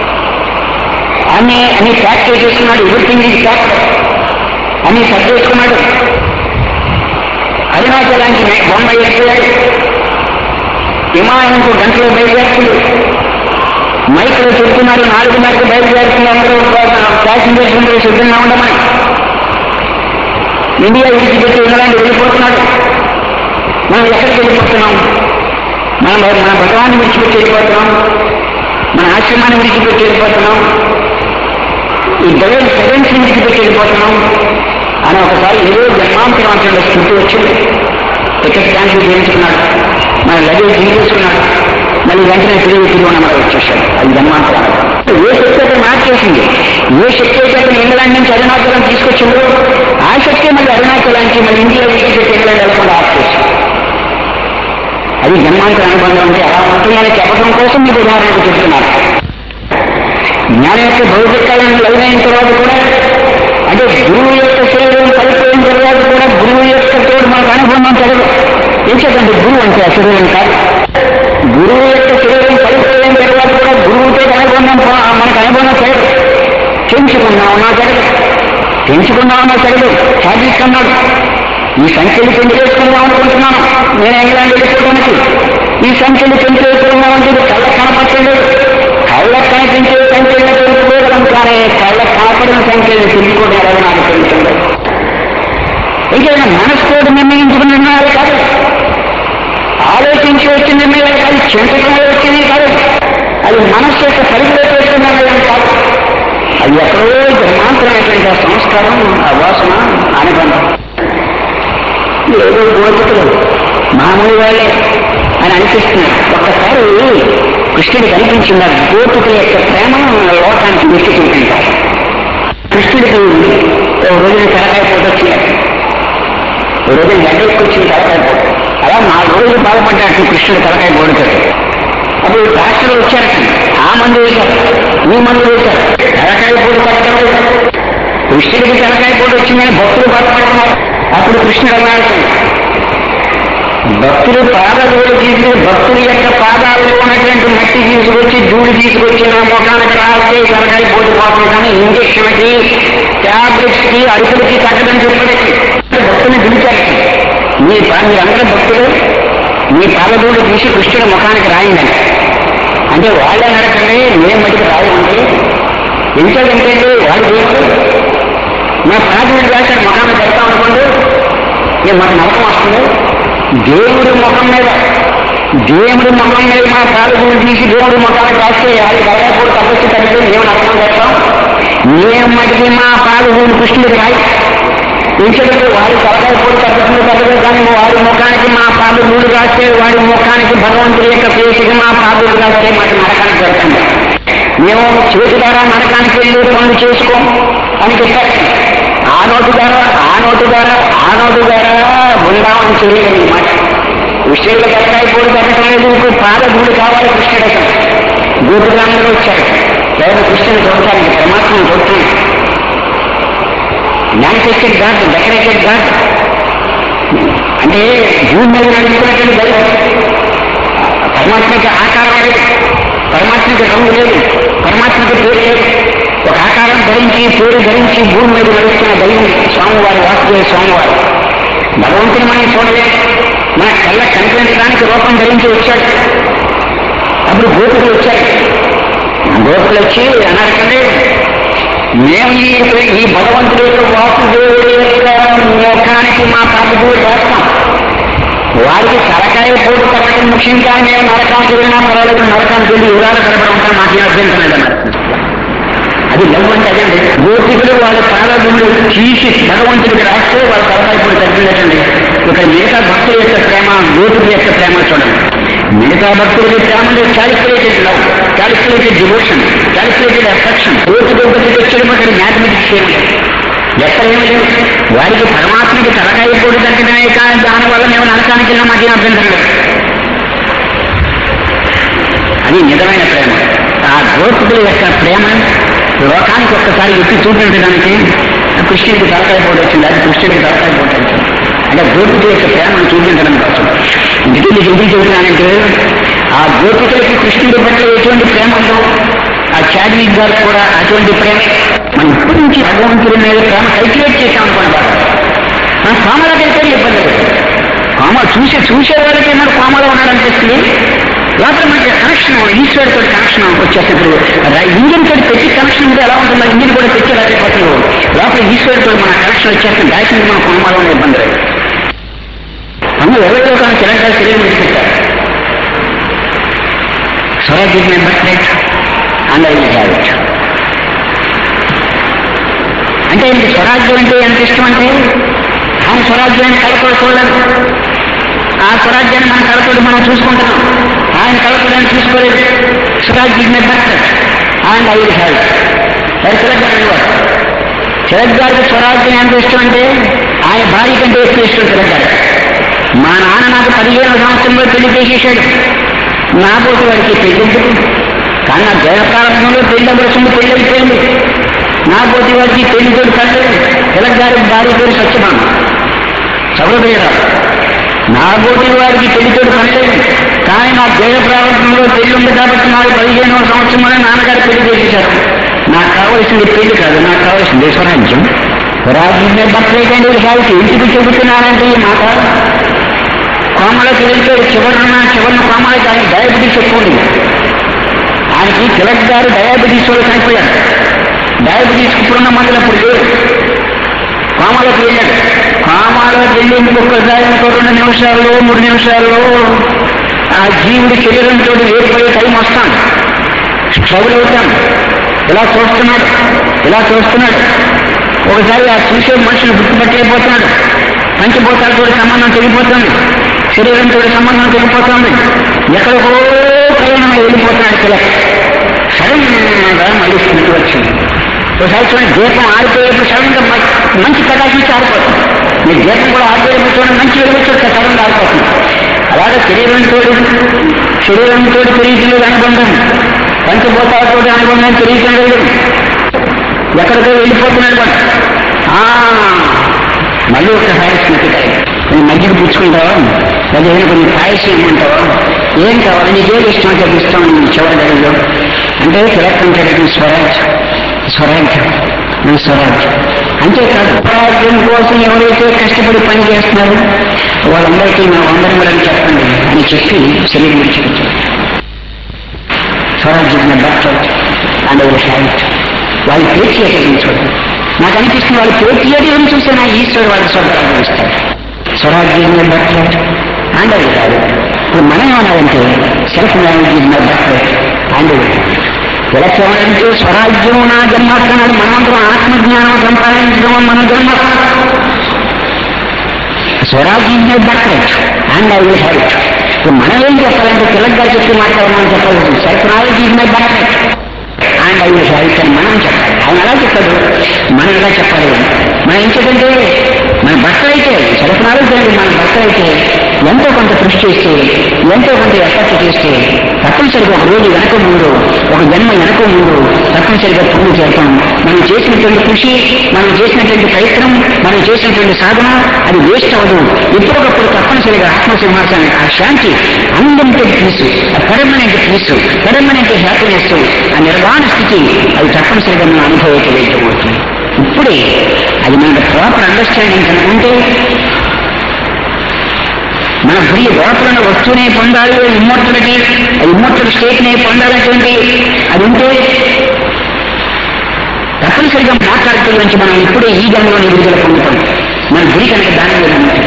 అన్ని అన్ని ప్యాక్ చేసేసుకున్నాడు ఎవ్రీథింగ్ ఇది ప్యాక్ అన్ని సెట్ చేసుకున్నాడు అరుణాచలానికి మే- బొంబాయి వెళ్ళిపోయాడు విమానంకు గంటలో బయలుదేరుతుంది మైక్లో చెప్తున్నారు నాలుగున్నరకు బయలుదేరుతుంది అందరూ ప్యాసింజర్స్ అందరూ సిద్ధంగా ఉండమని ఇండియా విడిచిపెట్టి ఇంగ్లాండ్ వెళ్ళిపోతున్నాడు మనం ఎక్కడికి వెళ్ళిపోతున్నాం మనం మన భగవాన్ని విడిచిపెట్టి వెళ్ళిపోతున్నాం మన ఆశ్రమాన్ని విడిచిపెట్టి వెళ్ళిపోతున్నాం ఈ డెవల్ సెవెన్స్ విడిచిపెట్టి వెళ్ళిపోతున్నాం అని ఒకసారి ఏదో జన్మాంతరం అంటే స్థితి వచ్చింది టికెట్ క్యాన్సిల్ చేయించుకున్నాడు మన లగేజ్ తీసుకున్నాడు మళ్ళీ వెంటనే తిరిగి తిరువన్నమాట వచ్చేసాడు అది జన్మాంతరం ఏ శక్తి అతను మార్చేసింది ఏ శక్తి అయితే అతను ఇంగ్లాండ్ నుంచి అరుణాచలం తీసుకొచ్చిందో ఆ శక్తి మళ్ళీ అరుణాచలానికి మళ్ళీ ఇండియా విడిచిపెట్టి ఇంగ్లాండ్ వెళ్ళకుండా ఆఫ్ చేసింది అది జన్మాంతర అనుబంధం అంటే ఎలా ఉంటుందని చెప్పడం కోసం మీకు ఉదాహరణకు చెప్తున్నారు జ్ఞానం యొక్క భౌతికాలను లైనైన తర్వాత కూడా అంటే గురువు యొక్క శరీరం పడిపోయిన తర్వాత కూడా గురువు యొక్క తోడు మనకు అనుబంధం కలదు ఏం చెప్పండి గురువు అంటే ఆ శరీరం కాదు గురువు యొక్క శరీరం పడిపోయిన తర్వాత కూడా గురువుతో అనుబంధం పో- మనకు అనుబంధం చేయదు పెంచుకున్నామన్నా జరగదు పెంచుకున్నామన్నా జరగదు సాధిస్తున్నాడు ఈ సంఖ్యలు పెంచేసుకుందాం అనుకుంటున్నాను నేను ఇంగ్లాండ్ వెళ్ళిపోవడానికి ఈ సంఖ్యలు పెంచేసుకుందామంటే ఇది కళ్ళ కనపట్టలేదు కళ్ళకు కనిపించే సంఖ్యలను తెలుసుకోగలం కానీ కళ్ళ కనపడిన సంఖ్యలు తెలుసుకోవడం ఎలా నాకు తెలుస్తుంది ఇంకేమైనా మనస్కోటి నిర్ణయించుకున్న నిర్ణయాలు కాదు ఆలోచించి వచ్చిన నిర్ణయాలు కాదు చింతకంలో వచ్చినవి కాదు అది మనస్సు యొక్క పరిధిలోకి వచ్చిన నిర్ణయం కాదు అది ఎక్కడో జన్మాంతరమైనటువంటి ఆ సంస్కారం ఆ వాసన అనుబంధం ఏదో గోపికలు మామూలు వాళ్ళే అని అనిపిస్తున్నారు ఒక్కసారి కృష్ణుడికి అనిపించింది ఆ గోపికల యొక్క ప్రేమ లోకానికి మెచ్చి చూపించారు కృష్ణుడికి ఓ రోజున తలకాయ పూట వచ్చింది ఓ రోజు గడ్డకి వచ్చింది తలకాయ పూట అలా నాలుగు రోజులు బాధపడ్డాడు కృష్ణుడు తలకాయ పోడుతాడు అప్పుడు డాక్టర్లు వచ్చారట ఆ మందు వేశారు ఈ మందు వేశారు తలకాయ పూట పట్టడం కృష్ణుడికి తలకాయ పూట వచ్చిందని భక్తులు బాధపడుతున్నారు అప్పుడు కృష్ణుడు అన్నాడు భక్తులు పాదధూళి తీసి భక్తుల యొక్క పాదాల్లో ఉన్నటువంటి మట్టి తీసుకొచ్చి ధూళి తీసుకొచ్చి నా ముఖానికి రాస్తే తలకాయ పోతుపోతుంది కానీ ఇంజక్షన్కి టాబ్లెట్స్ కి అడుగులకి కట్టడం చెప్పడానికి భక్తుని పిలిచారు మీ పా- మీరందరూ భక్తులు మీ పాదధూళి తీసి కృష్ణుడి ముఖానికి రాయిందని అంటే వాళ్ళే నడకండి మేము మటుకు రాయండి ఎంచాడంటే వాడు దేవుడు మా ప్రాథమిక రాశాడు ముఖాన్ని పెడతాం అనుకోండి ఇక మాకు నమ్మకం వస్తుంది దేవుడి ముఖం మీద దేవుడి ముఖం మీద మా పాదగులు తీసి దేవుడి ముఖాన్ని రాస్తే అది బలగాపూడి తప్పొచ్చి తగ్గితే మేము నమ్మకం చేస్తాం మేము మటుకి మా పాదగులు కృష్ణుడికి రాయి ఇంకెందుకు వాడి తలకాయపూడి తగ్గుతుంది తగ్గదు కానీ వాడి ముఖానికి మా పాదగులు రాస్తే వాడి ముఖానికి భగవంతుడి యొక్క పేరుకి మా పాదగులు రాస్తే మాకు నరకానికి పెడతాం మేము చేతి ద్వారా నరకానికి వెళ్ళి పనులు చేసుకోం అని చెప్పారు ఆ నోటు ద్వారా ఆ నోటు ద్వారా ఆ నోటు ద్వారా బృందావనం చేయలేదు మాట కృష్ణుడికి తలకాయపూడి తగ్గటం లేదు ఇంకో పాదగుడు కావాలి కృష్ణుడు అసలు గోపురామంలో వచ్చారు ఎవరు కృష్ణుని చూడటానికి పరమాత్మను చూడటానికి మ్యానిఫెస్టెడ్ గాడ్ డెకరేటెడ్ గాడ్ అంటే భూమి మీద నడుస్తున్నటువంటి దైవం పరమాత్మకి ఆకారం లేదు పరమాత్మకి రంగు లేదు పరమాత్మకి పేరు లేదు ఒక ఆకారం ధరించి పేరు ధరించి భూమి మీద నడుస్తున్న దైవం స్వామివారు వాసుదేవ స్వామివారు భగవంతుని మనం చూడలేదు మన కళ్ళ కనిపించడానికి రూపం ధరించి వచ్చాడు అప్పుడు గోపికలు వచ్చారు గోపికలు వచ్చి అన్నారంటే మేము ఈ ఈ భగవంతుడి యొక్క వాసుదేవుడి యొక్క ముఖానికి మా తగ్గుతూ చేస్తాం వారికి తలకాయ పోటు తగ్గడం ముఖ్యంగా మేము నరకానికి వెళ్ళినా పర్వాలేదు నరకానికి వెళ్ళి వివరాలు కనపడమంటే మాకేం అభ్యంతరం లేదన్నారు అది లవ్ అంటే అదండి గోపికలు వాళ్ళ పాదములు తీసి భగవంతుడికి రాస్తే వాళ్ళ తలకాయ పోటు తగ్గినట్టండి ఇక్కడ మిగతా భక్తుల యొక్క ప్రేమ గోపిక యొక్క ప్రేమ చూడండి మిగతా భక్తుల ప్రేమలో calculated love calculated devotion calculated affection గోపిక ఒకటి వచ్చేయడం అక్కడ మ్యాథమెటిక్స్ ఏమి ఎక్కడ ఏమి లేవు వారికి పరమాత్మకి తలకాయ పోటీ తగ్గడమే కానీ దానివల్ల మేము నరకానికి వెళ్ళినా మాకేం అభ్యంతరం లేదు అది నిజమైన ప్రేమ ఆ గోపికుల యొక్క ప్రేమ లోకానికి ఒక్కసారి ఎత్తి చూపించడానికి కృష్ణుడికి తలకాయ పోటీ వచ్చింది అది కృష్ణుడికి తలకాయ పోటీ వచ్చింది అంటే గోపికుల యొక్క ప్రేమను చూపించడం కోసం ఇందుకు మీకు ఎందుకు చెబుతున్నానంటే ఆ గోపికలకి కృష్ణుడి పట్ల ఎటువంటి ప్రేమ ఉందో ఆ చార్మిక్ గారు కూడా అటువంటి ప్రేమ మనం ఇప్పటి నుంచి భగవంతుడి మీద ప్రేమ కల్టివేట్ చేశాం అనుకోండి మన కోమలకి అయితే ఇబ్బంది లేదు కోమ చూసే చూసేవారికి మరి కోమలో ఉన్నాడనిపిస్తుంది లోపల మనకి కనెక్షన్ ఈశ్వరుతో కనెక్షన్ వచ్చేస్తుంది ఇంజిన్ తోటి పెట్టి కనెక్షన్ ఉంటే ఎలా ఉంటుందో ఇంజిన్ కూడా పెట్టి రాకపోతుంది లోపల ఈశ్వరుతో మన కనెక్షన్ వచ్చేస్తుంది దాచింది మన కోమలో ఉన్న ఇబ్బంది లేదు అమ్మ ఎవరితో కానీ తెలంగాణ శరీరం విడిపెట్టారు స్వరాజ్యం my birthright and I will have it అంటే ఇంక స్వరాజ్యం అంటే ఎంత ఇష్టం అంటే ఆయన స్వరాజ్యాన్ని కలపడు చూడలేదు ఆ స్వరాజ్యాన్ని మన కలపడు మనం చూసుకుంటున్నాం ఆయన కలపడాన్ని చూసుకోలేదు స్వరాజ్యం my birthright and I will have it సరే తిలక్ గారు తిలక్ గారికి స్వరాజ్యం ఎంత ఇష్టం అంటే ఆయన భార్య కంటే ఎక్కువ ఇష్టం తిలక్ గారు మా నాన్న నాకు పదిహేను సంవత్సరంలో పెళ్లి చేసేసాడు నా పోటీ వాడికి పెళ్లి ఎందుకు కానీ నా జయ ప్రారంభంలో పెళ్లి అమృతంలో పెళ్లి అయిపోయింది నా పోటీ వాడికి పెళ్లి తోడు కట్టలేదు తెలంగాణ భార్య పేరు సత్యభామ చదవబోయారు నా పోటీ వాడికి పెళ్లి తోడు కట్టలేదు కానీ నా జయ ప్రారంభంలో పెళ్లి ఉంది కాబట్టి నాకు పదిహేనవ సంవత్సరంలో నాన్నగారు పెళ్లి చేసేశారు నాకు కావలసింది పెళ్లి కాదు నాకు కావలసింది స్వరాజ్యం స్వరాజ్యమే బట్టలేదండి కాబట్టి ఇంటికి చెబుతున్నానంటే ఈ మాట కోమలకి వెళ్తే చివరన చివరిన కోమలకి ఆయన డయాబెటీస్ ఎక్కువ ఉంది ఆయనకి తిలక్ గారు డయాబెటీస్ వల్ల చనిపోయారు డయాబెటీస్ ఇప్పుడున్న మందులు అప్పుడు లేవు కోమలోకి వెళ్ళాడు కోమలోకి వెళ్ళి ఇంకొకసారి ఇంకో రెండు నిమిషాల్లో మూడు నిమిషాల్లో ఆ జీవుడి శరీరంతో వేడిపోయే టైం వస్తాను స్ట్రగుల్ అవుతాను ఇలా చూస్తున్నాడు ఇలా చూస్తున్నాడు ఒకసారి ఆ చూసే మనుషులు గుర్తుపట్టలేకపోతున్నాడు పంచభూతాలతో సంబంధం తెగిపోతుంది శరీరంతో సంబంధం తెగిపోతుంది ఎక్కడికో ప్రయాణం వెళ్ళిపోతున్నాడు తిలక్ సడన్ గా మళ్ళీ స్థితి వచ్చింది ఒకసారి చూడండి దీపం ఆరిపోయేప్పుడు సడన్ గా మ- మంచి ప్రకాశించి ఆరిపోతుంది మీ దీపం కూడా ఆరిపోయేప్పుడు చూడండి మంచి వెలుగుతో సడన్ గా ఆరిపోతుంది అలాగే శరీరంతో శరీరంతో పెరుగుతుంది అనుబంధం పంచభూతాలతో అనుబంధం పెరుగుతుంది లేదు ఎక్కడికో వెళ్ళిపోతున్నాడు వాడు. ఆ మళ్ళీ ఒకసారి స్మృతి నువ్వు మధ్యకి పుచ్చుకుంటావా పదిహేను కొన్ని పాయసం ఇమ్మంటావా ఏం కావాలి నీకేం ఇష్టం అంటే అది ఇష్టం నీ చివరి గడిలో అంటే తిలక్కంటే స్వరాజ్ స్వరాజ్ నీ స్వరాజ్ అంతేకాదు స్వరాజ్యం కోసం ఎవరైతే కష్టపడి పని చేస్తున్నారో వాళ్ళందరికీ నా వందనములని చెప్పండి అని చెప్పి శరీరం విడిచిపెట్టారు స్వరాజ్యం డాక్టర్ అండ్ హ్యాబిట్ వాళ్ళు పేట్రియటిజం చూడండి నాకు అనిపిస్తుంది వాళ్ళు పేట్రియటిజం చూసినా ఈశ్వరుడు వాళ్ళకి స్వర్గాన్ని ఇస్తాడు స్వరాజ్యం బర్త్రైట్ ఆండవి కాదు ఇప్పుడు మనం ఏమన్నారంటే self marriage is my birthright ఆండవి ఎలా కేవలంటే స్వరాజ్యం నా జన్మస్థానాలు మనమంతరం ఆత్మజ్ఞానం సంపాదించడం మన జన్మస్థానం స్వరాజ్యం my birthright and I will have it ఇప్పుడు మనం ఏం చెప్పాలంటే పిల్లగా చెప్పి మాట్లాడమని చెప్పాల్సింది self knowledge is my birthright and I will have it అని మనం చెప్పాలి ఆయన ఎలా చెప్పాడు మనం ఎలా చెప్పాలి మనం ఏం చెప్పంటే మన భర్త అయితే సెల్ఫ్ నాలెడ్జ్ అంటే మన భర్త అయితే ఎంతో కొంత కృషి చేస్తే ఎంతో కొంత ఎఫర్ట్ చేస్తే తప్పనిసరిగా ఒక రోజు వెనక ముందు ఒక జన్మ వెనక ముందు తప్పనిసరిగా పొంది చేస్తాం మనం చేసినటువంటి కృషి మనం చేసినటువంటి ప్రయత్నం మనం చేసినటువంటి సాధన అది వేస్ట్ అవ్వదు ఎప్పటికప్పుడు తప్పనిసరిగా ఆత్మసింహాసానికి ఆ శాంతి అన్లిమిటెడ్ పీస్ ఆ పెర్మనెంట్ పీస్ పెర్మనెంట్ హ్యాపీనెస్ ఆ నిర్వాణ స్థితి అది తప్పనిసరిగా మనం అనుభవించగలుగుతుంది ఇప్పుడే అది మనకు ప్రాపర్ అండర్స్టాండింగ్ కనుకుంటే మన గురి లోపల వస్తువునే పొందాలి ఇమ్మోర్టలిటీ ఇమ్మోర్టల్ స్టేట్ నే పొందాలటువంటి అది ఉంటే తప్పనిసరిగా మాట్లాడుతూ నుంచి మనం ఇప్పుడే ఈ జన్మలోని విడుదల పొందుతాం మన గురి కనుక దాని మీద ఉంటే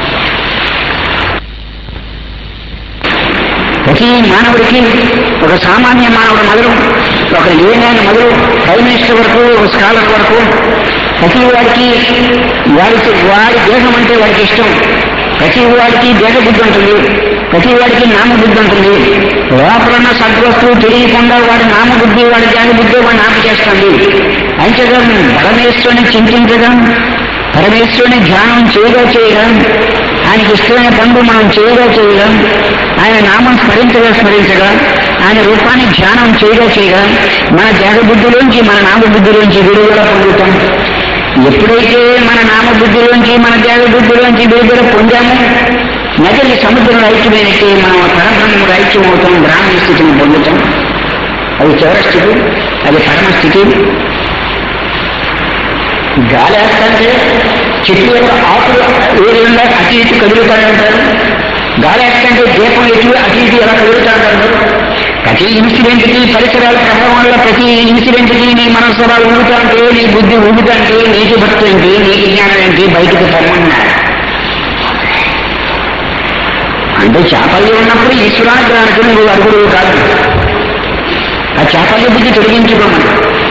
ప్రతి మానవుడికి ఒక సామాన్య మానవుడు మొదలు ఒక లేనైన మొదలు ప్రైమ్ మినిస్టర్ వరకు ఒక స్కాలర్ వరకు ప్రతి వాడికి వాడికి వాడి దేహం అంటే వాడికి ఇష్టం ప్రతి వాడికి దేహబుద్ధి ఉంటుంది ప్రతి వాడికి నామబుద్ధి ఉంటుంది లోపలున్న సద్వస్తువు తెలియకుండా వాడి నామబుద్ధి వాడి దేహబుద్ధి వాడిని ఆపు చేస్తుంది అంతేగా పరమేశ్వరుని చింతించగా పరమేశ్వరుని ధ్యానం చేయగా చేయడం ఆయనకి ఇష్టమైన పనులు మనం చేయగా చేయడం ఆయన నామం స్మరించగా స్మరించగా ఆయన రూపాన్ని ధ్యానం చేయగా చేయగా మన దేహబుద్ధిలోంచి మన నామబుద్ధిలోంచి విడుదల పొందుతాం ఎప్పుడైతే మన నామబుద్ధిలోంచి మన దేహబుద్ధిలోంచి విడుదల పొందామో నదిని సముద్రంలో ఐక్యమైనట్టే మనం పరబ్రహ్మముడు ఐక్యం అవుతాం బ్రాహ్మణ స్థితిని పొందుతాం అది చివరి స్థితి అది పరమ స్థితి గాలి వేస్తుంటే చెట్టు యొక్క ఆకులు ఏ విధంగా అటు ఇటు కదులుతాయంటారు గాలి వేస్తుంటే దీపం ఎటు అటు ఇటు ఎలా కదులుతాయంటారు ప్రతి ఇన్సిడెంట్ కి పరిసరాల ప్రభావం వల్ల ప్రతి ఇన్సిడెంట్ కి నీ మనస్వరాలు ఊగుతాంటే నీ బుద్ధి ఊగుతాంటే నీటి భక్తి ఏంటి నీటి జ్ఞానం ఏంటి బయటకు తరమన్నారు అంటే చాపల్లి ఉన్నప్పుడు ఈశ్వరానుగ్రహానికి నువ్వు అరుగుడు కాదు ఆ చాపల్య బుద్ధి తొలగించుకోమని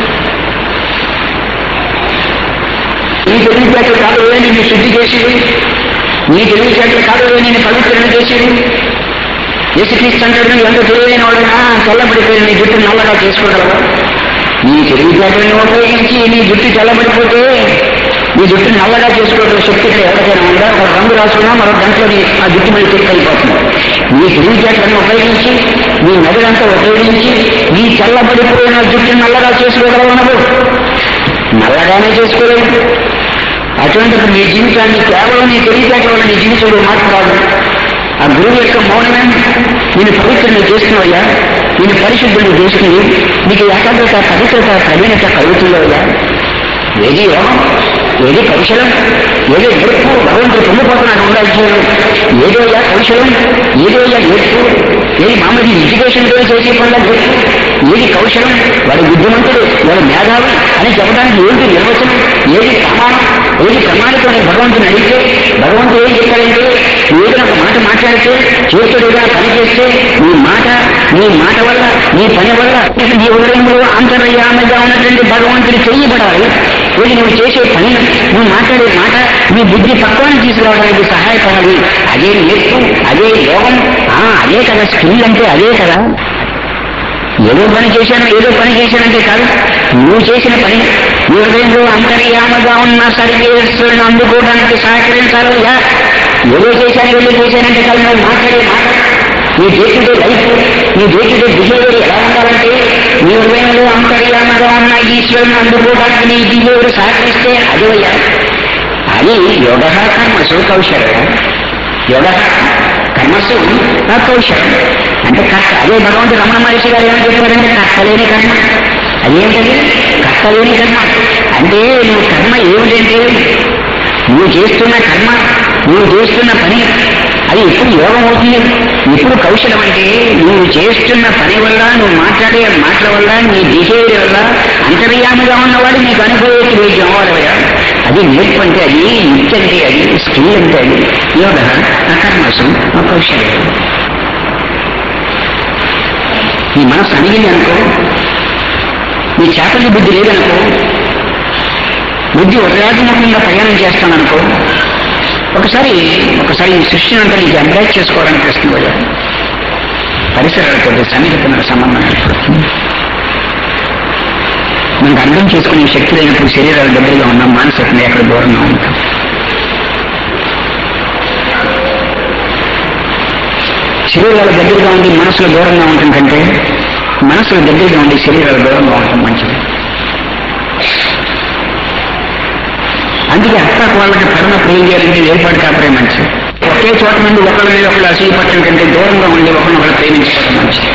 నీ తెలివితేటలు కాదు ఏ నిన్ను శుద్ధి చేసేది నీ తెలివితేటలు కాదు ఏ నిన్ను పవిత్రణ చేసేది యేసుక్రీస్తు అంటాడు నువ్వు ఎంత తెలివైన వాడైనా చల్లబడిపోయి నీ జుట్టు నల్లగా చేసుకోగలవా నీ తెలివితేటలను ఉపయోగించి నీ జుట్టు చల్లబడిపోతే నీ జుట్టు నల్లగా చేసుకోవడం శక్తి ఇక్కడ ఎవరికైనా ఉందా ఒక రంగు రాసుకున్నా మరో గంటలో నీ ఆ జుట్టు మళ్ళీ చెక్ అయిపోతుంది నీ తెలివితేటలను ఉపయోగించి నీ నదులంతా ఉపయోగించి నీ చల్లబడిపోయిన జుట్టు నల్లగా చేసుకోగలవు నువ్వు నల్లగానే చేసుకోలేవు అటువంటి నీ జీవితాన్ని కేవలం నీ తెలివితేటల వల్ల నీ జీవితంలో మార్పు రాదు ఆ గురువు యొక్క మౌనమే నేను పవిత్రని చేస్తున్నావయ్యా నేను పరిశుద్ధుని చేస్తుంది నీకు ఏకాగ్రత పవిత్రత ప్రవీణత కలుగుతుందయ్యా ఏది యోగం ఏది కౌశలం ఏదో నేర్పు భగవంతుడు పొందిపోతున్నాడు ఉండాల్సిన ఏదోయా కౌశలం ఏదోయా నేర్పు ఏది మామూలు ఎడ్యుకేషన్తో చేసే పనుల నేర్పు ఏది కౌశలం వాడు బుద్ధిమంతుడు వాడు మేధావి అని చెప్పడానికి ఏంటి నిర్వచనం ఏది ప్రమాణం ఏది ప్రమాణితం అని భగవంతుని అడిగితే భగవంతుడు ఏం చెప్పాడంటే ఏదైనా ఒక మాట మాట్లాడితే చేతుడుగా పని చేస్తే నీ మాట నీ మాట వల్ల నీ పని వల్ల నీ హృదయంలో అంతర్యామగా ఉన్నటువంటి భగవంతుని చెయ్యబడాలి ఇది నువ్వు చేసే పని నువ్వు మాట్లాడే మాట నీ బుద్ధి పక్వాన్ని తీసుకురావడానికి సహాయపడాలి అదే నేర్పు అదే యోగం ఆ, అదే కదా స్కిల్ అంటే అదే కదా ఏదో పని చేశాను ఏదో పని చేశానంటే కాదు నువ్వు చేసిన పని నీ హృదయంలో అంతర్యామగా ఉన్న సర్వేశ్వరుని అందుకోవడానికి సహకరించాలి యా ఏదో చేశాను ఏదో చేశానంటే కాదు నువ్వు మాట్లాడే మాట నీ డే టు డే లైఫ్ నీ డే టు డే బిహేవియర్ ఎలా ఉండాలంటే నీ హృదయంలో అంతర్యామగా ఉన్న ఈశ్వరుని అందుకోవడానికి నీ బిహేవియర్ సహకరిస్తే అదే అది యోగ కర్మసు కౌశలం యోగ కర్మసు నా కౌశలం అంటే కర్త అదే భగవంతుడు రమణ మహర్షి గారు ఏమని చెప్పారంటే కర్తలేని కర్మ అదేంటది కర్తలేని కర్మ అంటే నువ్వు కర్మ ఏమిటంటే నువ్వు చేస్తున్న కర్మ నువ్వు చేస్తున్న పని అది ఎప్పుడు యోగం అవుతుంది ఎప్పుడు కౌశలం అంటే నువ్వు చేస్తున్న పని వల్ల నువ్వు మాట్లాడే మాటల వల్ల నీ బిహేవియర్ వల్ల అంతర్యామిగా ఉన్నవాడు నీకు అనుభవకి వేద్యం అవ్వాలయ్యా అది నేర్పు అంటే అది యుక్తి అంటే అది స్కిల్ అంటే అది యోగ అకర్మసం కౌశల్యం నీ మనసు అణిగింది అనుకో నీ చేపలి బుద్ధి లేదనుకో బుద్ధి ఉదయాత్మకంగా ప్రయాణం చేస్తాననుకో ఒకసారి ఒకసారి ఈ సృష్టిని అంతా నీకు ఎంబ్రాజ్ చేసుకోవడానికి వస్తుంది కదా పరిసరాలతో సన్నిహితమైన సంబంధం ఏర్పడుతుంది మనకు అర్థం చేసుకునే శక్తి లేనప్పుడు శరీరాల దగ్గరగా ఉన్నాం మానసికంగా ఎక్కడ దూరంగా ఉంటాం శరీరాల దగ్గరగా ఉండి మనసులో దూరంగా ఉండటం కంటే మనసులో దగ్గరగా ఉండి శరీరాల దూరంగా ఉండటం మంచిది అందుకే అత్తాక వాళ్ళకి పడినప్పుడు ఏం చేయాలంటే ఏర్పాటు కాపరే మంచిది ఒకే చోట నుండి ఒకళ్ళ మీద ఒకళ్ళు అసూయపట్టడం కంటే దూరంగా ఉండి ఒకరినొకరు ప్రేమించుకోవడం మంచిది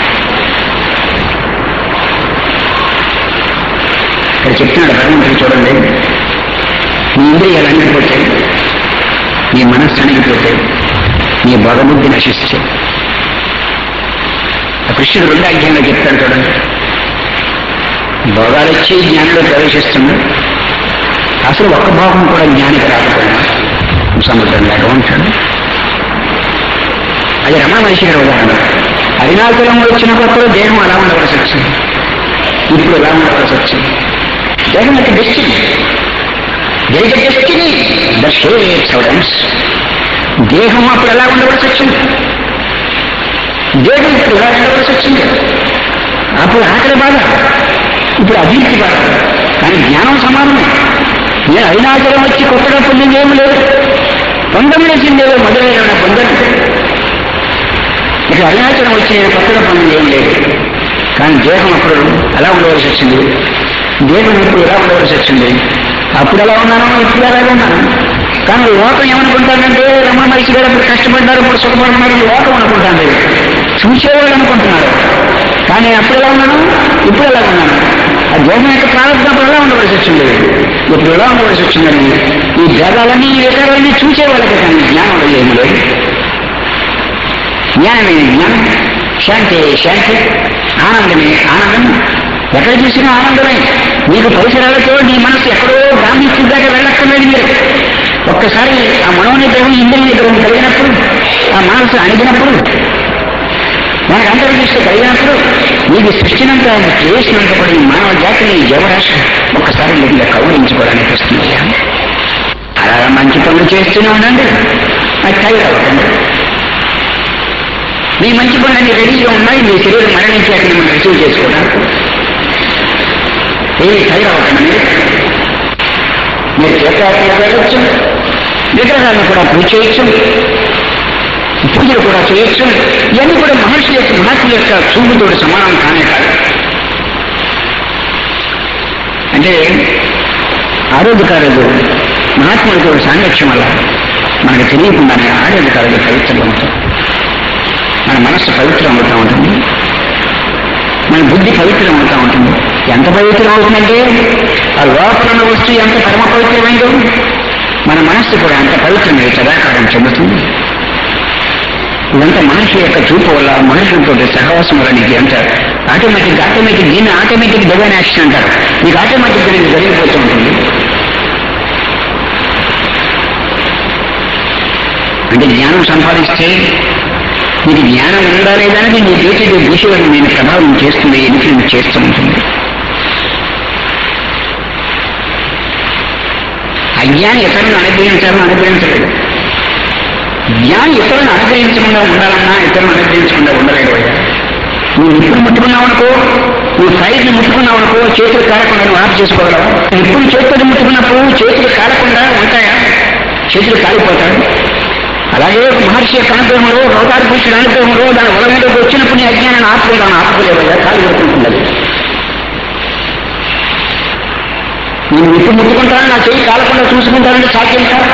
ఇక్కడ చెప్తున్నాడు భగవంతుడు చూడండి నీ ఇంద్రియాలు అణిగిపోతాయి నీ మనస్సు అణిగిపోతాయి నీ భగబుద్ధి నశిస్తే ఆ కృష్ణుడు రెండు అధ్యాయంలో చెప్తాడు చూడండి భోగాలు వచ్చి జ్ఞానంలో ప్రవేశిస్తున్నాడు అసలు ఒక్క భాగం కూడా జ్ఞానికి రాకపోయినా సముద్రం లాగా ఉంటాడు అది రమణ మనిషి గారి ఉదాహరణ అరుణాచలం వచ్చిన కొత్తలో దేహం అలా ఉండవలసి వచ్చింది ఇప్పుడు ఎలా ఉండవలసి వచ్చింది దేహం యొక్క డెస్టినీ దేహ డెస్టినీ ద షేర్ సౌడెన్స్ దేహం అప్పుడు ఎలా ఉండవలసి వచ్చింది దేహం ఇప్పుడు ఎలా ఉండవలసి వచ్చింది అప్పుడు ఆకలి బాధ ఇప్పుడు అభివృద్ధి బాధ కానీ జ్ఞానం సమానమే నేను అరుణాచలం వచ్చి కొత్తగా పొందింది ఏమి లేదు పొందమనేసింది ఏదో మొదలైన పొందను ఇక అరుణాచలం వచ్చి నేను కొత్తగా పొందింది ఏం లేదు కానీ దేహం అప్పుడు ఎలా ఉండవలసి వచ్చింది దేహం ఇప్పుడు ఎలా ఉండవలసి వచ్చింది అప్పుడు ఎలా ఉన్నానో ఇప్పుడు ఎలా ఉన్నాను కానీ లోకం ఏమనుకుంటానంటే రమణ మనిషి గారు అప్పుడు కష్టపడ్డారు ఇప్పుడు సుఖపడుతున్నారు లోకం అనుకుంటాను చూసేవాళ్ళు అనుకుంటున్నారు కానీ అప్పుడు ఎలా ఉన్నాను ఇప్పుడు ఎలా ఉన్నాను ఆ దేహం యొక్క ప్రారంభం ఎలా ఉండవలసి వచ్చింది ఇప్పుడు ఎలా ఉండవలసి వచ్చిందని ఈ భేదాలన్నీ ఈ వికారాలన్నీ చూసేవాళ్ళకి కానీ జ్ఞానంలో ఏమి లేదు జ్ఞానమే జ్ఞానం శాంతి శాంతి ఆనందమే ఆనందం ఎక్కడ చూసినా ఆనందమే మీకు పరిసరాలతో నీ మనసు ఎక్కడో గాంధీ దాకా వెళ్ళక్కర్లేదు మీరు ఒక్కసారి ఆ మనోనిగ్రహం ఇంద్రియ నిగ్రహం కలిగినప్పుడు ఆ మనసు అణిగినప్పుడు మనకు అంతర్దృష్టి కలిగినప్పుడు నీకు సృష్టినంత చేసినంత కూడా ఈ మానవ జాతిని జీవరాశి ఒక్కసారి మీరు కౌరించుకోవడానికి వస్తుంది అలా మంచి పనులు చేస్తూనే ఉండండి అది టైర్ అవ్వకండి మీ మంచి పనులన్నీ రెడీగా ఉన్నాయి మీ శరీరం మరణించాక మిమ్మల్ని రిసీవ్ చేసుకోవడానికి ఏమి టైర్ అవ్వకండి మీరు మీరు తీర్థయాత్రలు వెళ్ళొచ్చు విగ్రహాలను కూడా పూజ చేయొచ్చు పూజలు కూడా చేయొచ్చు ఇవన్నీ కూడా మహర్షి యొక్క మహర్షుల యొక్క చూపుతోటి సమానం కానే కాదు అంటే ఆరోగ్యకారులు మహాత్ములతో సాంగత్యం వల్ల మనకు తెలియకుండానే ఆరోగ్యకారులు పవిత్రంగా ఉంటాం మన మనస్సు పవిత్రం అవుతూ ఉంటుంది మన బుద్ధి పవిత్రం అవుతూ ఉంటుంది ఎంత పవిత్రం అవుతుందంటే ఆ లోపల ఉన్న వస్తువు ఎంత పరమ పవిత్రమైందో మన మనస్సు కూడా అంత పవిత్రమై సదాకారం చెందుతుంది ఇదంతా మనిషి యొక్క చూపు వల్ల మనుషులతో సహవాసం వల్ల నీకు ఎంత ఆటోమేటిక్ ఆటోమేటిక్ దీన్ని ఆటోమేటిక్ డివైన్ యాక్షన్ అంటారు నీకు ఆటోమేటిక్ నీకు జరిగిపోతూ ఉంటుంది అంటే జ్ఞానం సంపాదిస్తే నీకు జ్ఞానం ఉందా లేదా అనేది నీ దేశ దిశలను నేను ప్రభావం చేస్తుంది ఇన్ఫ్లుయెన్స్ చేస్తూ ఉంటుంది అజ్ఞాని ఇతరులను అనుగ్రహించాలని అనుగ్రహించలేదు జ్ఞాని ఇతరులను అనుగ్రహించకుండా ఉండాలన్నా ఇతరులను అనుగ్రహించకుండా ఉండలేడు అయ్యా నువ్వు ఇప్పుడు ముట్టుకున్నావు అనుకో నువ్వు ఫైల్ని ముట్టుకున్నావు అనుకో చేతులు కారకుండా నువ్వు ఆఫ్ చేసుకోగలవా ఇప్పుడు చేతులు ముట్టుకున్నప్పుడు చేతులు కారకుండా ఉంటాయా చేతులు కాలిపోతాడు అలాగే మహర్షి యొక్క అనుగ్రహంలో రోగారు పురుషుడు అనుగ్రహంలో దాని వల మీదకి వచ్చినప్పుడు నీ అజ్ఞానాన్ని ఆపుకుంటాను ఆపుకోలేవయ్యా కాలు పెడుతుంటున్నది నేను ఇప్పుడు ముట్టుకుంటాను నా చెయ్యి కాలకుండా చూసుకుంటానంటే సాధ్యం కాదు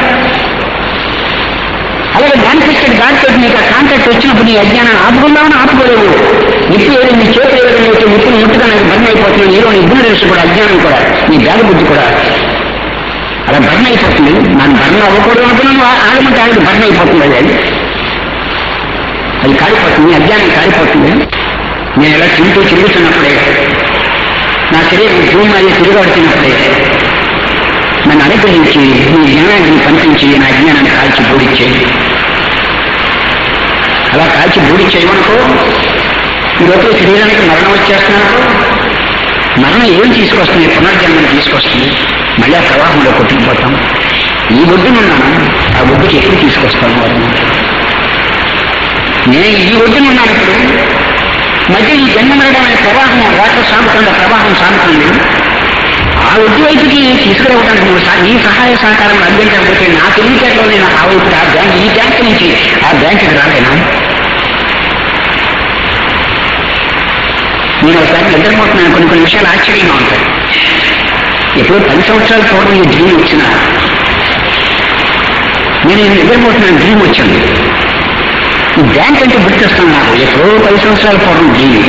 అలాగే మేనిఫెస్టెడ్ దాంట్లో నీకు ఆ కాంటాక్ట్ వచ్చినప్పుడు నీ అజ్ఞానాన్ని ఆపుకుందామని ఆపుకోలేవు నిప్పు ఏదో నీ చేతి ఏదైనా అయితే నిప్పుని ముట్టుగా నాకు బంద్ అయిపోతున్నాను నీలో నీ ఇగ్నరెన్స్ కూడా అజ్ఞానం కూడా నీ బ్యాడ్ బుద్ధి కూడా అలా బర్న్ అయిపోతుంది మనం బర్న్ అవ్వకూడదు అనుకున్నాను ఆగమంటే ఆగదు బర్న్ అయిపోతుంది అది అది అది కాలిపోతుంది అజ్ఞానం కాలిపోతుంది నేను ఇలా తింటూ తిరుగుతున్నప్పుడే నా శరీరం భూమి అయ్యి తిరగబడుతున్నప్పుడే నన్ను అనుగ్రహించి నీ జ్ఞానాన్ని కనిపించి నా అజ్ఞానాన్ని కాల్చి బూడిచ్చేయి అలా కాల్చి బూడిచ్చేయమనుకో ఈ లోపల శరీరానికి మరణం వచ్చేస్తున్నాను మరణం ఏం తీసుకొస్తుంది పునర్జన్మం తీసుకొస్తుంది మళ్ళీ ఆ ప్రవాహంలో కొట్టుకుపోతాం ఈ ఒడ్డునున్నాను ఆ ఒడ్డుకి ఎప్పుడు తీసుకొస్తాను వారిని నేను ఈ ఒడ్డునున్నాను ఇప్పుడు మధ్య ఈ జన్మ మరణం అనే ప్రవాహం వాటర్ సాగుతున్న ప్రవాహం సాగుతుంది ఆ ఒడ్డు వైపుకి తీసుకురావడానికి నువ్వు సహ- నీ సహాయ సహకారం అందించకపోతే నా తెలివితేటలో నేను ఆ వైపు ఆ బ్యాంక్ ఈ బ్యాంక్ నుంచి ఆ బ్యాంకుకి రాలేనా నేను ఒకసారి నిద్రపోతున్నాను కొన్ని కొన్ని విషయాలు ఆశ్చర్యంగా ఉంటాయి ఎప్పుడో పది సంవత్సరాల పూర్వం ఈ డ్రీమ్ వచ్చిన నేను నిద్రపోతున్నాను డ్రీమ్ వచ్చింది ఈ బ్యాంక్ అంటే గుర్తొస్తాను నాకు ఎప్పుడో పది సంవత్సరాల పూర్వం డ్రీమ్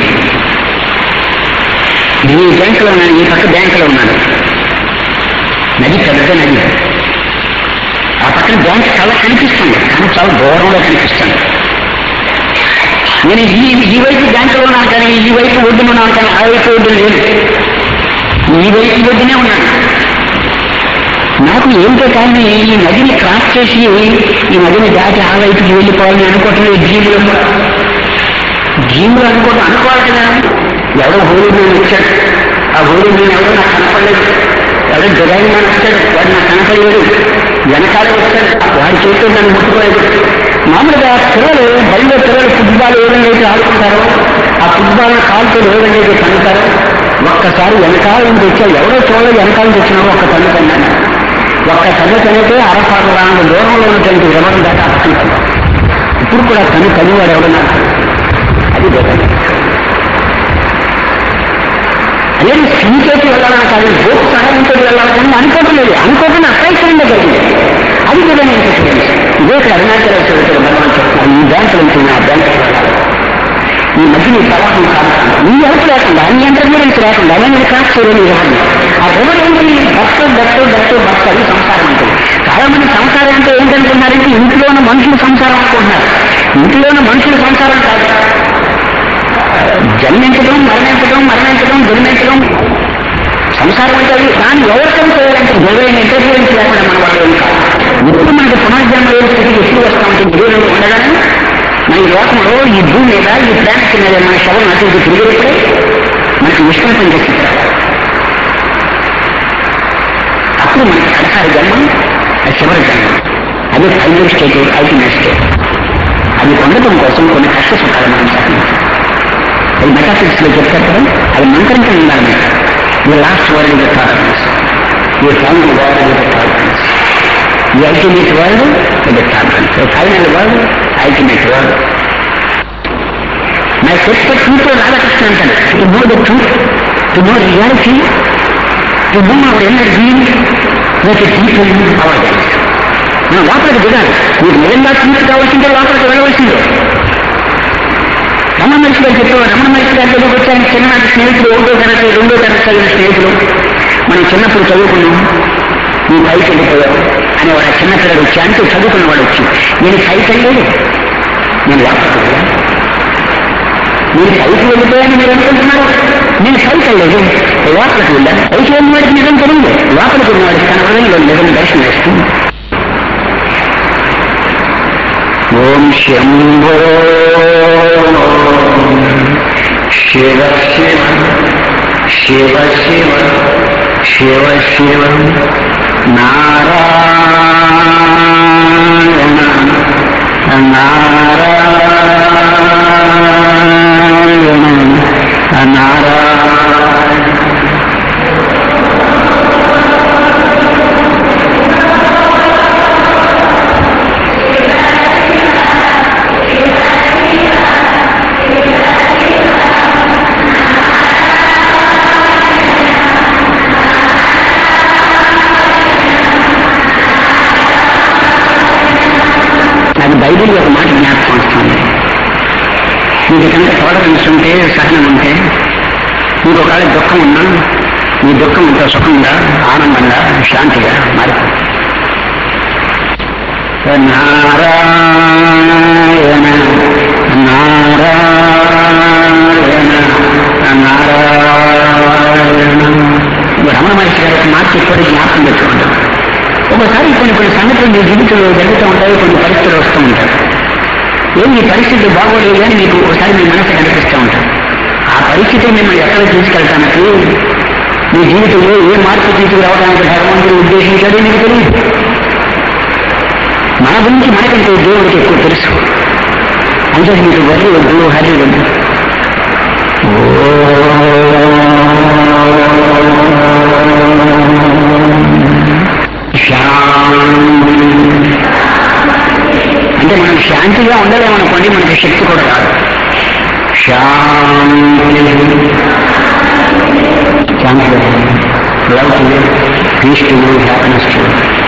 నేను ఈ బ్యాంకులో ఉన్నాను ఈ పక్క బ్యాంకులో ఉన్నాను నది పెద్ద నది ఆ పక్కన బ్యాంక్ చాలా కనిపిస్తుంది కానీ చాలా దూరంలో కనిపిస్తుంది నేను ఈ ఈ వైపు బ్యాంకులో ఉన్నాను కానీ ఈ వైపు ఒడ్డున ఉన్నాను కానీ ఆ వైపు ఒడ్డు లేదు ఈ వైపు ఒడ్డునే ఉన్నాను నాకు ఏంటో కానీ ఈ నదిని క్రాస్ చేసి ఈ నదిని దాటి ఆ వైపుకి వెళ్ళిపోవాలని అనుకోవటం లేదు జీవులో కూడా జీవులు అనుకోవటం అనుకోవాలి కదా ఎవడో హోలీ నేను వచ్చాడు ఆ హోలీ నేను ఎవడో నాకు కనపడలేదు ఎవడో జగాయి నేను వచ్చాడు వాడు నాకు కనపడలేదు వెనకాల వచ్చాడు వాడి చేతితో నన్ను ముట్టుకోలేదు మామూలుగా పిల్లలు బయట పిల్లలు ఫుట్బాల్ ఏ విధంగా అయితే ఆడుకుంటారో ఆ ఫుట్బాల్ కాలుతో ఏ విధంగా అయితే తన్నుతారో ఒక్కసారి వెనకాల నుంచి వచ్చాడు ఎవడో చూడలేదు వెనకాల నుంచి వచ్చినా ఒక్క తల్లి తన్నాను ఒక్క తల్లి తనితే అరపాటు రాను దూరంలో ఉన్నటువంటి ఎవరి దాకా అర్థం ఇప్పుడు కూడా తను తనివాడు ఎవడన్నా అది బేటనే అదే స్థితిలోకి వెళ్ళాలని కాదు భూమి సహాయంతో వెళ్ళాలని కానీ అనుకోవట్లేదు అనుకోకుండా అసైసంగా జరిగింది అది కూడా నేను చెప్పలేదు ఇదే ఇక్కడ అరుణాచల చదువుతారు భగవాన్ చెప్తున్నారు ఈ బ్యాంకు వెళ్తున్నా ఆ బ్యాంకు వెళ్ళాలి ఈ మధ్య నీ ప్రవాహం సాగుతాను నీ హెల్ప్ లేకుండా నీ ఇంటర్మీడియన్స్ లేకుండా నేను క్రాస్ చేయలేని ఇవ్వండి ఆ రివర్ ఏంటి భక్త భక్త భక్త భక్త అది సంసారం ఉంటుంది చాలా మంది సంసారం అంటే ఏంటనుకున్నారంటే ఇంట్లో ఉన్న మనుషుల సంసారం అనుకుంటున్నారు ఇంట్లో ఉన్న మనుషుల సంసారం కాదు జన్మించడం మరణించడం మరణించడం జన్మించడం సంసారం అంటే అది దాన్ని ఓవర్కమ్ చేయాలంటే దేవుడైన ఇంటర్ఫియరెన్స్ లేకుండా మన వాళ్ళు ఏం కాదు ఇప్పుడు మనకి పునర్జన్మ లేని స్థితికి ఎప్పుడు వస్తా ఉంటుంది దేవుడు ఉండగానే మన ఈ లోకంలో ఈ భూమి మీద ఈ ప్లానెట్ మీద మన శవం అటు ఇటు తిరిగేప్పుడే మనకి విష్ణుత్వం చేసి అప్పుడు మనకి కడసారి జన్మం అది చివరి జన్మం అది ఫైనల్ స్టేజ్ అల్టిమేట్ స్టేజ్ అది పొందడం కోసం కొన్ని కష్ట సుఖాలు మనం సాధించాలి అది మెటాఫిజిక్స్ లో చెప్తారు కదా అది మంత్రంతో ఉండాలి మీకు ఈ లాస్ట్ వరల్డ్ ఇస్ టాలరెన్స్ ఈ ఫైనల్ వరల్డ్ ఇస్ టాలరెన్స్ ఈ ultimate world is tolerance final world ultimate world my set truth Radhakrishna అంటాడు to know the truth to know reality to know our energy మీకు డీప్ అవర్ మనం లోపలికి దిగాలి మీకు నిజంగా truth కావాల్సిందే లోపలికి వెళ్ళవలసిందే రమణ మహర్షి గారు చెప్పేవారు రమణ మహర్షి గారి దగ్గరకు వచ్చి ఆయన చిన్ననాటి స్నేహితులు ఒకటో తరగతి రెండో తరగతి చదివిన స్నేహితులు మనం చిన్నప్పుడు చదువుకున్నాం నీ పైకి వెళ్ళిపోయావు అని వాడు ఆ చిన్నపిల్లడు వచ్చి అంటూ చదువుకున్నవాడు వచ్చి నేను పైకి వెళ్ళలేదు నేను లోపలికి వెళ్ళాను మీరు పైకి వెళ్ళిపోయాను మీరు అనుకుంటున్నారు నేను పైకి వెళ్ళలేదు లోపలికి వెళ్ళాను పైకి వెళ్ళిన వాడికి నిజం తెలియదు లోపలికి ఉన్న వాడికి తన హృదయంలో నిజం దర్శనం వేస్తుంది ఓం శంభో శివ శివ శివ శివ శివ శివ నారాయణ నారాయణ నారాయణ నాకు బైబిల్ ఒక మాట జ్ఞాపకం వస్తుంది మీకు కనుక తోడనిస్తుంటే సహనం ఉంటే మీకు ఒకవేళ దుఃఖం ఉన్నా నీ దుఃఖం ఇంత సుఖంగా ఆనందంగా శాంతిగా మారిపోతుంది నారాయణ నారాయణ నారాయణ రమణ మహర్షి గారు ఒక మాట చెప్పారు జ్ఞాపకం పెట్టుకుంటారు ఒకసారి కొన్ని కొన్ని సంగతులు మీ జీవితంలో జరుగుతూ ఉంటాయి కొన్ని పరిస్థితులు వస్తూ ఉంటాయి ఏం మీ పరిస్థితి బాగోలేదు అని మీకు ఒకసారి మీ మనసు కనిపిస్తూ ఉంటాయి ఆ పరిస్థితి మిమ్మల్ని ఎక్కడ తీసుకెళ్ళటానికి మీ జీవితంలో ఏ మార్పు తీసుకురావడానికి భగవంతుడు ఉద్దేశించాడో మీకు తెలియదు మన గురించి మనకంటే దేవుడికి ఎక్కువ తెలుసు అంటే మీకు వరి వద్దు హరి వద్దు అంటే మనం శాంతిగా ఉండలేమనుకోండి మనకి శక్తి కూడా రాదు శాంతి శాంతి love to peace to happiness to